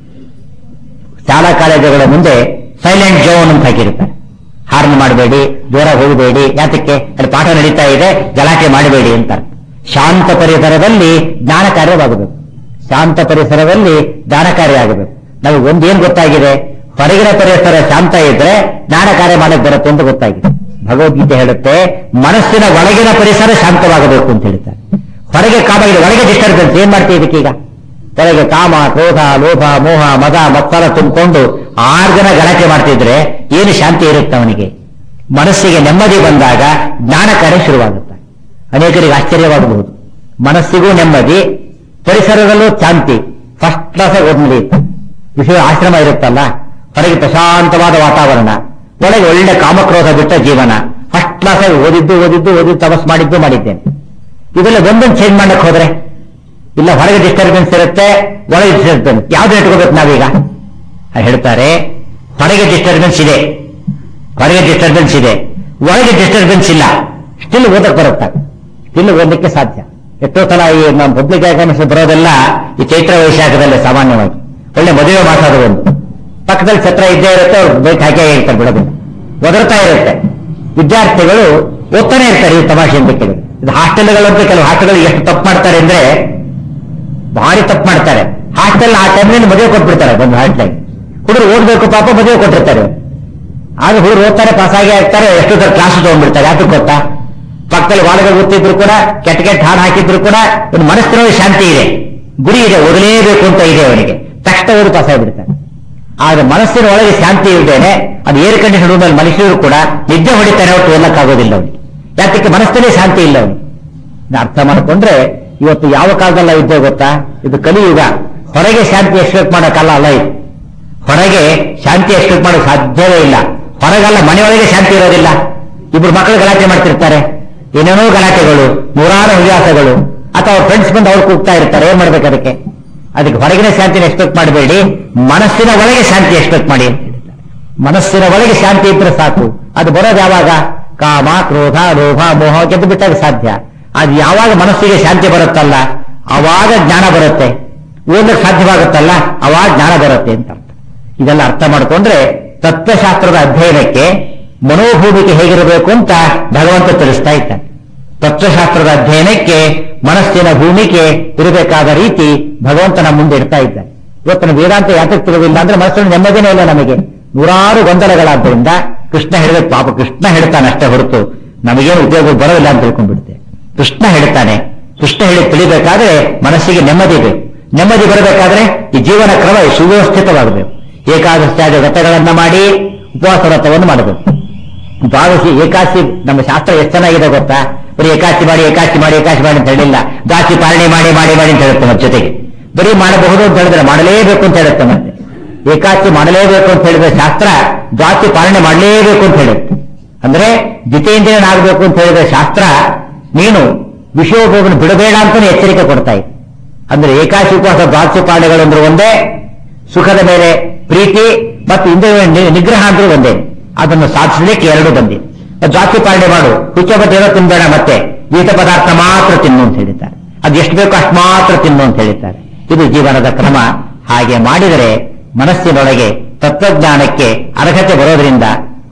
[SPEAKER 1] ಶಾಲಾ ಕಾಲೇಜುಗಳ ಮುಂದೆ ಸೈಲೆಂಟ್ ಝೋನ್ ಅಂತ ಹಾಕಿರ್ತಾರೆ ಹಾರ್ನ್ ಮಾಡಬೇಡಿ ದೂರ ಹೋಗಬೇಡಿ ಯಾತಕ್ಕೆ ಅಲ್ಲಿ ಪಾಠ ನಡೀತಾ ಇದೆ ಗಲಾಟೆ ಮಾಡಬೇಡಿ ಅಂತ ಶಾಂತ ಪರಿಸರದಲ್ಲಿ ಜ್ಞಾನ ಕಾರ್ಯವಾಗಬೇಕು ಶಾಂತ ಪರಿಸರದಲ್ಲಿ ಜ್ಞಾನ ಕಾರ್ಯ ಆಗಬೇಕು ನಮಗೆ ಒಂದೇನ್ ಗೊತ್ತಾಗಿದೆ ಹೊರಗಿನ ಪರಿಸರ ಶಾಂತ ಇದ್ರೆ ಜ್ಞಾನ ಕಾರ್ಯ ಮಾಡಕ್ ಬರುತ್ತೆ ಅಂತ ಗೊತ್ತಾಗಿದೆ ಭಗವದ್ಗೀತೆ ಹೇಳುತ್ತೆ ಮನಸ್ಸಿನ ಒಳಗಿನ ಪರಿಸರ ಶಾಂತವಾಗಬೇಕು ಅಂತ ಹೇಳ್ತಾರೆ ಹೊರಗೆ ಕಾಮ ಇದೆ ಒಳಗೆ ಡಿಸ್ಟರ್ಬೆನ್ಸ್ ಏನ್ ಮಾಡ್ತೀವಿ ಇದಕ್ಕೀಗ ಹೊರಗೆ ಕಾಮ ಕ್ರೋಧ ಲೋಭ ಮೋಹ ಮದ ಮತ್ಸರ ತುಂಬಿಕೊಂಡು ಆರು ಜನ ಗಲಾಟೆ ಮಾಡ್ತಿದ್ರೆ ಏನು ಶಾಂತಿ ಇರುತ್ತೆ ಅವನಿಗೆ ಮನಸ್ಸಿಗೆ ನೆಮ್ಮದಿ ಬಂದಾಗ ಜ್ಞಾನ ಕಾರ್ಯ ಶುರುವಾಗುತ್ತೆ ಅನೇಕರಿಗೆ ಆಶ್ಚರ್ಯವಾಗಬಹುದು ಮನಸ್ಸಿಗೂ ನೆಮ್ಮದಿ ಪರಿಸರದಲ್ಲೂ ಶಾಂತಿ ಫಸ್ಟ್ ಕ್ಲಾಸ್ ಓದ್ ನಡೆಯುತ್ತೆ ವಿಷಯ ಆಶ್ರಮ ಇರುತ್ತಲ್ಲ ಹೊರಗೆ ಪ್ರಶಾಂತವಾದ ವಾತಾವರಣ ಒಳಗೆ ಒಳ್ಳೆ ಕಾಮಕ್ರೋಧ ಬಿಟ್ಟ ಜೀವನ ಫಸ್ಟ್ ಕ್ಲಾಸ್ ಆಗಿ ಓದಿದ್ದು ಓದಿದ್ದು ಓದಿದ್ದು ತಪಸ್ ಮಾಡಿದ್ದು ಮಾಡಿದ್ದೇನೆ ಇದೆಲ್ಲ ಒಂದೊಂದು ಚೇಂಜ್ ಮಾಡಕ್ ಹೋದ್ರೆ ಇಲ್ಲ ಹೊರಗೆ ಡಿಸ್ಟರ್ಬೆನ್ಸ್ ಇರುತ್ತೆ ಒಳಗೆ ಡಿಸ್ಟರ್ಬೆನ್ಸ್ ಯಾವ್ದು ಇಟ್ಕೋಬೇಕು ನಾವೀಗ ಆ ಹೇಳ್ತಾರೆ ಹೊರಗೆ ಡಿಸ್ಟರ್ಬೆನ್ಸ್ ಇದೆ ಹೊರಗೆ ಡಿಸ್ಟರ್ಬೆನ್ಸ್ ಇದೆ ಒಳಗೆ ಡಿಸ್ಟರ್ಬೆನ್ಸ್ ಇಲ್ಲ ಸ್ಟಿಲ್ ಓದಕ್ ಬರುತ್ತೆ ಸ್ಟಿಲ್ ಓದಲಿಕ್ಕೆ ಸಾಧ್ಯ ಎಷ್ಟೋ ಸಲ ಈ ನಮ್ಮ ಪಬ್ಲಿಕ್ ಎಕ್ಸಾಮ್ಸ್ ಬರೋದೆಲ್ಲ ಈ ಚೈತ್ರ ವೈಶಾಖದಲ್ಲಿ ಸಾಮಾನ್ಯವಾಗಿ ಒಳ್ಳೆ ಮದುವೆ ಮಾತಾಡೋ ಒಂದು ಪಕ್ಕದಲ್ಲಿ ಛತ್ರ ಇದ್ದೇ ಇರುತ್ತೆ ಅವ್ರು ಬೈಕ್ ಹಾಕೇ ಇರ್ತಾರೆ ಬಿಡೋದಿಲ್ಲ ಒದರ್ತಾ ಇರುತ್ತೆ ವಿದ್ಯಾರ್ಥಿಗಳು ಓದ್ತಾನೆ ಇರ್ತಾರೆ ಈ ತಮಾಷೆ ಅಂತ ಕೇಳಿ ಇದು ಹಾಸ್ಟೆಲ್ಗಳಂತ ಕೆಲವು ಹಾಸ್ಟೆಲ್ಗಳು ಎಷ್ಟು ತಪ್ಪು ಮಾಡ್ತಾರೆ ಅಂದ್ರೆ ಭಾರಿ ತಪ್ಪು ಮಾಡ್ತಾರೆ ಹಾಸ್ಟೆಲ್ ಆ ಟೈಮ್ನಲ್ಲಿ ಮದುವೆ ಕೊಟ್ಬಿಡ್ತಾರೆ ಬಂದು ಹಾಸ್ಟೆಲ್ ಹುಡುಗರು ಓದ್ಬೇಕು ಪಾಪ ಮದುವೆ ಕೊಟ್ಟಿರ್ತಾರೆ ಆಗ ಹುಡುಗರು ಓದ್ತಾರೆ ಪಾಸ್ ಆಗಿ ಆಗ್ತಾರೆ ಎಷ್ಟು ತರ ಕ್ಲಾಸ್ ತಗೊಂಡ್ಬಿಡ್ತಾರೆ ಯಾಕೆ ಗೊತ್ತಾ ಪಕ್ಕದಲ್ಲಿ ವಾದಗಳು ಗೊತ್ತಿದ್ರು ಕೂಡ ಕೆಟ್ಟ ಕೆಟ್ಟ ಹಾಡು ಹಾಕಿದ್ರು ಕೂಡ ಒಂದು ಮನಸ್ಸಿನಲ್ಲಿ ಶಾಂತಿ ಇದೆ ಗುರಿ ಇದೆ ಓದಲೇಬೇಕು ಅಂತ ಇದೆ ಅವನಿಗೆ ತಕ್ಷಣ ಓದಿ ಪಾಸ್ ಆಗಿಬಿಡ್ತಾರೆ ಆದ್ರೆ ಮನಸ್ಸಿನ ಒಳಗೆ ಶಾಂತಿ ಇದ್ದೇನೆ ಅದು ಏರ್ ಕಂಡೀಷನ್ ರೂಮಲ್ಲಿ ಮನುಷ್ಯರು ಕೂಡ ನಿದ್ದೆ ಹೊಡಿತಾನೆ ಹೊಟ್ಟು ಓದಕ್ಕಾಗೋದಿಲ್ಲ ಅವನಿಗೆ ಯಾತಕ್ಕೆ ಮನಸ್ಸಲ್ಲೇ ಶಾಂತಿ ಇಲ್ಲ ಅವನಿಗೆ ಇದನ್ನ ಅರ್ಥ ಮಾಡಿಕೊಂಡ್ರೆ ಇವತ್ತು ಯಾವ ಕಾಲದಲ್ಲ ಇದ್ದೇ ಗೊತ್ತಾ ಇದು ಕಲಿಯುಗ ಹೊರಗೆ ಶಾಂತಿ ಎಕ್ಸ್ಪೆಕ್ಟ್ ಮಾಡೋಕ್ಕಲ್ಲ ಅಲ್ಲ ಇದು ಹೊರಗೆ ಶಾಂತಿ ಎಕ್ಸ್ಪೆಕ್ಟ್ ಮಾಡೋಕೆ ಸಾಧ್ಯವೇ ಇಲ್ಲ ಹೊರಗಲ್ಲ ಮನೆಯೊಳಗೆ ಶಾಂತಿ ಇರೋದಿಲ್ಲ ಇಬ್ರು ಮಕ್ಕಳು ಗಲಾಟೆ ಮಾಡ್ತಿರ್ತಾರೆ ಏನೇನೋ ಗಲಾಟೆಗಳು ನೂರಾರು ಹವ್ಯಾಸಗಳು ಅಥವಾ ಫ್ರೆಂಡ್ಸ್ ಬಂದು ಅವ್ರು ಕೂಗ್ತಾ ಇರ್ತಾರೆ ಏನ್ ಮಾಡ್ಬೇಕು ಅದಕ್ಕೆ ಅದಕ್ಕೆ ಹೊರಗಿನ ಶಾಂತಿನ ಎಕ್ಸ್ಪೆಕ್ಟ್ ಮಾಡಬೇಡಿ ಮನಸ್ಸಿನ ಒಳಗೆ ಶಾಂತಿ ಎಕ್ಸ್ಪೆಕ್ಟ್ ಮಾಡಿ ಅಂತ ಹೇಳಿದ್ದಾರೆ ಮನಸ್ಸಿನ ಒಳಗೆ ಶಾಂತಿ ಇದ್ರೆ ಸಾಕು ಅದು ಬರೋದು ಯಾವಾಗ ಕಾಮ ಕ್ರೋಧ ಲೋಭ ಮೋಹ ಗೆದ್ದು ಬಿಟ್ಟಾಗ ಸಾಧ್ಯ ಅದು ಯಾವಾಗ ಮನಸ್ಸಿಗೆ ಶಾಂತಿ ಬರುತ್ತಲ್ಲ ಅವಾಗ ಜ್ಞಾನ ಬರುತ್ತೆ ಓದಕ್ಕೆ ಸಾಧ್ಯವಾಗುತ್ತಲ್ಲ ಅವಾಗ ಜ್ಞಾನ ಬರುತ್ತೆ ಅಂತ ಅರ್ಥ ಇದೆಲ್ಲ ಅರ್ಥ ಮಾಡಿಕೊಂಡ್ರೆ ತತ್ವಶಾಸ್ತ್ರದ ಅಧ್ಯಯನಕ್ಕೆ ಮನೋಭೂಮಿಕೆ ಹೇಗಿರಬೇಕು ಅಂತ ಭಗವಂತ ತಿಳಿಸ್ತಾ ಇದ್ದಾನೆ ತತ್ವಶಾಸ್ತ್ರದ ಅಧ್ಯಯನಕ್ಕೆ ಮನಸ್ಸಿನ ಭೂಮಿಕೆ ಇರಬೇಕಾದ ರೀತಿ ಭಗವಂತನ ಮುಂದೆ ಇಡ್ತಾ ಇದ್ದಾನೆ ಇವತ್ತಿನ ವೇದಾಂತ ಯಾತಕ್ಕೆ ತಿಳಿದಿಲ್ಲ ಅಂದ್ರೆ ಮನಸ್ಸಿನ ನೆಮ್ಮದಿನೇ ಇಲ್ಲ ನಮಗೆ ನೂರಾರು ಗೊಂದಲಗಳಾದ್ದರಿಂದ ಕೃಷ್ಣ ಹೇಳಿದ ಪಾಪ ಕೃಷ್ಣ ಹೇಳ್ತಾನೆ ಅಷ್ಟೇ ಹೊರತು ನಮಗೇನು ಉಪಯೋಗ ಬರೋದಿಲ್ಲ ಅಂತ ತಿಳ್ಕೊಂಡ್ಬಿಡುತ್ತೆ ಕೃಷ್ಣ ಹೇಳ್ತಾನೆ ಕೃಷ್ಣ ಹೇಳಿ ತಿಳಿಬೇಕಾದ್ರೆ ಮನಸ್ಸಿಗೆ ನೆಮ್ಮದಿ ಬೇಕು ನೆಮ್ಮದಿ ಬರಬೇಕಾದ್ರೆ ಈ ಜೀವನ ಕ್ರಮ ಸುವ್ಯವಸ್ಥಿತವಾಗಬೇಕು ಏಕಾದಶಾದ ವ್ರತಗಳನ್ನ ಮಾಡಿ ಉಪವಾಸ ವ್ರತವನ್ನು ಮಾಡಬೇಕು ದ್ವಾದಶಿ ಏಕಾಶಿ ನಮ್ಮ ಶಾಸ್ತ್ರ ಎಷ್ಟು ಚೆನ್ನಾಗಿದೆ ಗೊತ್ತಾ ಬರೀ ಏಕಾಶಿ ಮಾಡಿ ಏಕಾಶಿ ಮಾಡಿ ಏಕಾಶಿ ಮಾಡಿ ಅಂತ ಹೇಳಿಲ್ಲ ದ್ವಾಸಿ ಪಾಲನೆ ಮಾಡಿ ಮಾಡಿ ಮಾಡಿ ಅಂತ ಹೇಳುತ್ತೆ ಮತ್ತೆ ಜೊತೆಗೆ ಬರೀ ಮಾಡಬಹುದು ಅಂತ ಹೇಳಿದ್ರೆ ಮಾಡಲೇಬೇಕು ಅಂತ ಹೇಳುತ್ತೆ ಮತ್ತೆ ಏಕಾಶಿ ಮಾಡಲೇಬೇಕು ಅಂತ ಹೇಳಿದ್ರೆ ಶಾಸ್ತ್ರ ದ್ವಾಸಿ ಪಾಲನೆ ಮಾಡಲೇಬೇಕು ಅಂತ ಹೇಳುತ್ತೆ ಅಂದ್ರೆ ಜಿತೇಂದ್ರಿಯನಾಗಬೇಕು ಅಂತ ಹೇಳಿದ್ರೆ ಶಾಸ್ತ್ರ ನೀನು ವಿಷಯೋಪಯೋಗವನ್ನು ಬಿಡಬೇಡ ಅಂತಾನೆ ಎಚ್ಚರಿಕೆ ಕೊಡ್ತಾ ಇದೆ ಅಂದ್ರೆ ಏಕಾಶಿ ಉಪವಾಸ ದ್ವಾದಶಿ ಪಾಲನೆಗಳು ಅಂದ್ರೆ ಒಂದೇ ಸುಖದ ಮೇಲೆ ಪ್ರೀತಿ ಮತ್ತು ಇಂದ್ರಿಯ ನಿ- ನಿಗ್ರಹ ಅಂದ್ರೆ ಒಂದೇ ಅದನ್ನು ಸಾಧಿಸಲಿಕ್ಕೆ ಎರಡು ಬಂದಿದೆ ದ್ವಾಸಿ ಪಾಲನೆ ಮಾಡು ಹುಚ್ಚಬಟ್ಟು ಏನೋ ತಿನ್ಬೇಡ ಮತ್ತೆ ಗೀತ ಪದಾರ್ಥ ಮಾತ್ರ ತಿನ್ನು ಅಂತ ಹೇಳಿದ್ದಾರೆ ಅದು ಎಷ್ಟು ಬೇಕೋ ಅಷ್ಟು ಮಾತ್ರ ತಿನ್ನು ಅಂತ ಹೇಳಿದ್ದಾರೆ ಇದು ಜೀವನದ ಕ್ರಮ ಹಾಗೆ ಮಾಡಿದರೆ ಮನಸ್ಸಿನೊಳಗೆ ತತ್ವಜ್ಞಾನಕ್ಕೆ ಅರ್ಹತೆ ಬರೋದ್ರಿಂದ ಪಾಠ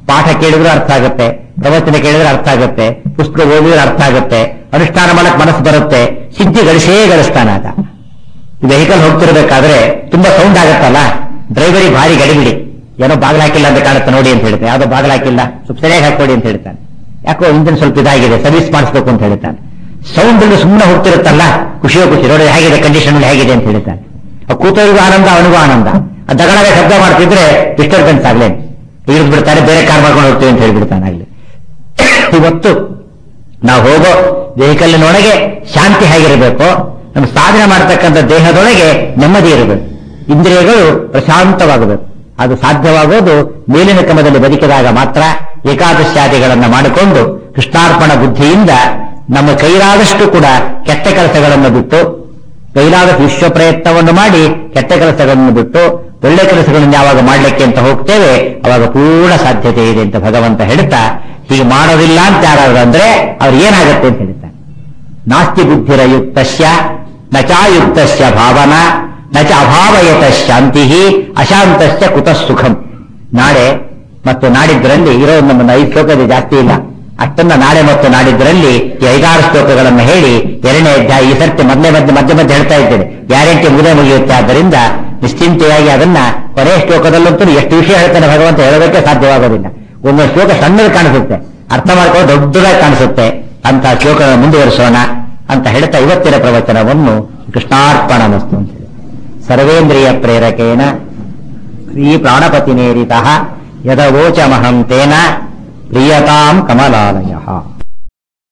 [SPEAKER 1] ಕೇಳಿದ್ರು ಅರ್ಥ ಆಗುತ್ತೆ ಪ್ರವಚನ ಕೇಳಿದ್ರೆ ಅರ್ಥ ಆಗುತ್ತೆ ಪುಸ್ತಕ ಓದಿದ್ರೆ ಅರ್ಥ ಆಗುತ್ತೆ ಅನುಷ್ಠಾನ ಮಾಡಕ್ ಮನಸ್ಸು ಬರುತ್ತೆ ಸಿದ್ಧಿ ಗಳಿಸೇ ಗಳಿಸ್ತಾನ ಆತ ವೆಹಿಕಲ್ ಹೋಗ್ತಿರ್ಬೇಕಾದ್ರೆ ತುಂಬಾ ಸೌಂಡ್ ಆಗತ್ತಲ್ಲ ಡ್ರೈವರಿ ಭಾರಿ ಗಡಿಬಿಡಿ ಏನೋ ಬಾಗಿಲು ಹಾಕಿಲ್ಲ ಅಂತ ಕಾಣುತ್ತೆ ನೋಡಿ ಅಂತ ಹೇಳ್ತಾನೆ ಯಾವ್ದೋ ಬಾಗಿಲು ಹಾಕಿಲ್ಲ ಸ್ವಲ್ಪ ಸರಿಯಾಗಿ ಹಾಕೊಡಿ ಅಂತ ಹೇಳ್ತಾನೆ ಯಾಕೋ ಇಂಜಿನ್ ಸ್ವಲ್ಪ ಇದಾಗಿದೆ ಸರ್ವಿಸ್ ಮಾಡಿಸ್ಬೇಕು ಅಂತ ಹೇಳ್ತಾನೆ ಸೌಂಡ್ ಇಲ್ಲದೆ ಸುಮ್ಮನೆ ಹೋಗ್ತಿರುತ್ತಲ್ಲ ಖುಷಿಯೋ ಖುಷಿ ನೋಡಿ ಹೇಗಿದೆ ಕಂಡೀಷನ್ ಹೇಗಿದೆ ಅಂತ ಹೇಳ್ತಾನೆ ಆ ಕೂತವರಿಗೂ ಆನಂದ ಅವನಿಗೂ ಆನಂದ ಆ ದಗಡವೇ ಶಬ್ದ ಮಾಡ್ತಿದ್ರೆ ಡಿಸ್ಟರ್ಬೆನ್ಸ್ ಆಗ್ಲೇ ಇಳಿದು ಬಿಡ್ತಾರೆ ಬೇರೆ ಕಾರ್ ಮಾಡ್ಕೊಂಡು ಹೋಗ್ತೀವಿ ಅಂತ ಹೇಳ್ಬಿಡ್ತಾನೆ ಆಗ್ಲಿ ಇವತ್ತು ನಾವು ಹೋಗೋ ವೆಹಿಕಲ್ನೊಳಗೆ ಶಾಂತಿ ಹೇಗಿರಬೇಕು ನಮ್ಮ ಸಾಧನೆ ಮಾಡತಕ್ಕಂಥ ದೇಹದೊಳಗೆ ನೆಮ್ಮದಿ ಇರಬೇಕು ಇಂದ್ರಿಯಗಳು ಪ್ರಶಾಂತವಾಗಬೇಕು ಅದು ಸಾಧ್ಯವಾಗೋದು ಮೇಲಿನ ಕ್ರಮದಲ್ಲಿ ಬದುಕಿದಾಗ ಮಾತ್ರ ಏಕಾದಶಾದಿಗಳನ್ನ ಮಾಡಿಕೊಂಡು ಕೃಷ್ಣಾರ್ಪಣ ಬುದ್ಧಿಯಿಂದ ನಮ್ಮ ಕೈಲಾದಷ್ಟು ಕೂಡ ಕೆಟ್ಟ ಕೆಲಸಗಳನ್ನು ಬಿಟ್ಟು ಕೈಲಾದಷ್ಟು ವಿಶ್ವ ಪ್ರಯತ್ನವನ್ನು ಮಾಡಿ ಕೆಟ್ಟ ಕೆಲಸಗಳನ್ನು ಬಿಟ್ಟು ಒಳ್ಳೆ ಕೆಲಸಗಳನ್ನು ಯಾವಾಗ ಮಾಡಲಿಕ್ಕೆ ಅಂತ ಹೋಗ್ತೇವೆ ಅವಾಗ ಪೂರ್ಣ ಸಾಧ್ಯತೆ ಇದೆ ಅಂತ ಭಗವಂತ ಹೇಳ್ತಾ ಹೀಗೆ ಮಾಡೋದಿಲ್ಲ ಅಂತ ಯಾರಾದ್ರು ಅಂದ್ರೆ ಅವ್ರು ಏನಾಗುತ್ತೆ ಅಂತ ಹೇಳ್ತಾನೆ ನಾಸ್ತಿ ಬುದ್ಧಿರಯುಕ್ತಸ್ಯ ನಚಾಯುಕ್ತಸ್ಯ ಭಾವನಾ ನಚ ಅಭಾವಯತ ಶಾಂತಿ ಅಶಾಂತಸ್ಯ ಕುತಃ ಸುಖಂ ನಾಳೆ ಮತ್ತು ನಾಡಿದ್ದರಲ್ಲಿ ಇರೋ ನಮ್ಮನ್ನು ಐದು ಶ್ಲೋಕದ ಜಾಸ್ತಿ ಇಲ್ಲ ಅಷ್ಟನ್ನ ನಾಳೆ ಮತ್ತು ನಾಡಿದ್ದರಲ್ಲಿ ಈ ಐದಾರು ಶ್ಲೋಕಗಳನ್ನು ಹೇಳಿ ಎರಡನೇ ಅಧ್ಯಾಯ ಈ ಸರ್ತಿ ಮೊದಲೇ ಮಧ್ಯೆ ಮಧ್ಯೆ ಮಧ್ಯೆ ಹೇಳ್ತಾ ಇದ್ದೇನೆ ಗ್ಯಾರಂಟಿ ಮುಗಿದೇ ಮುಗಿಯುತ್ತೆ ಆದ್ದರಿಂದ ನಿಶ್ಚಿಂತೆಯಾಗಿ ಅದನ್ನ ಕೊನೆಯ ಶ್ಲೋಕದಲ್ಲಂತೂ ಎಷ್ಟು ವಿಷಯ ಹೇಳ್ತಾನೆ ಭಗವಂತ ಹೇಳೋದಕ್ಕೆ ಸಾಧ್ಯವಾಗೋದಿಲ್ಲ ಒಂದೊಂದು ಶ್ಲೋಕ ಸಣ್ಣದು ಕಾಣಿಸುತ್ತೆ ಅರ್ಥ ಮಾಡ್ಕೊಂಡು ದೊಡ್ಡದಾಗಿ ಕಾಣಿಸುತ್ತೆ ಅಂತ ಶ್ಲೋಕ ಮುಂದುವರಿಸೋಣ ಅಂತ ಹೇಳ್ತಾ ಇವತ್ತಿನ ಪ್ರವಚನವನ್ನು ಕೃಷ್ಣಾರ್ಪಣ ಮಸ್ತು ಅಂತ ಹೇಳಿ ಸರ್ವೇಂದ್ರಿಯ ಪ್ರೇರಕೇಣ ಶ್ರೀ ಪ್ರಾಣಪತಿನೇರಿತ ಯದವೋಚಮಹಂ ತೇನ ಪ್ರಿಯತಾಂ ಕಮಲಾಲಯ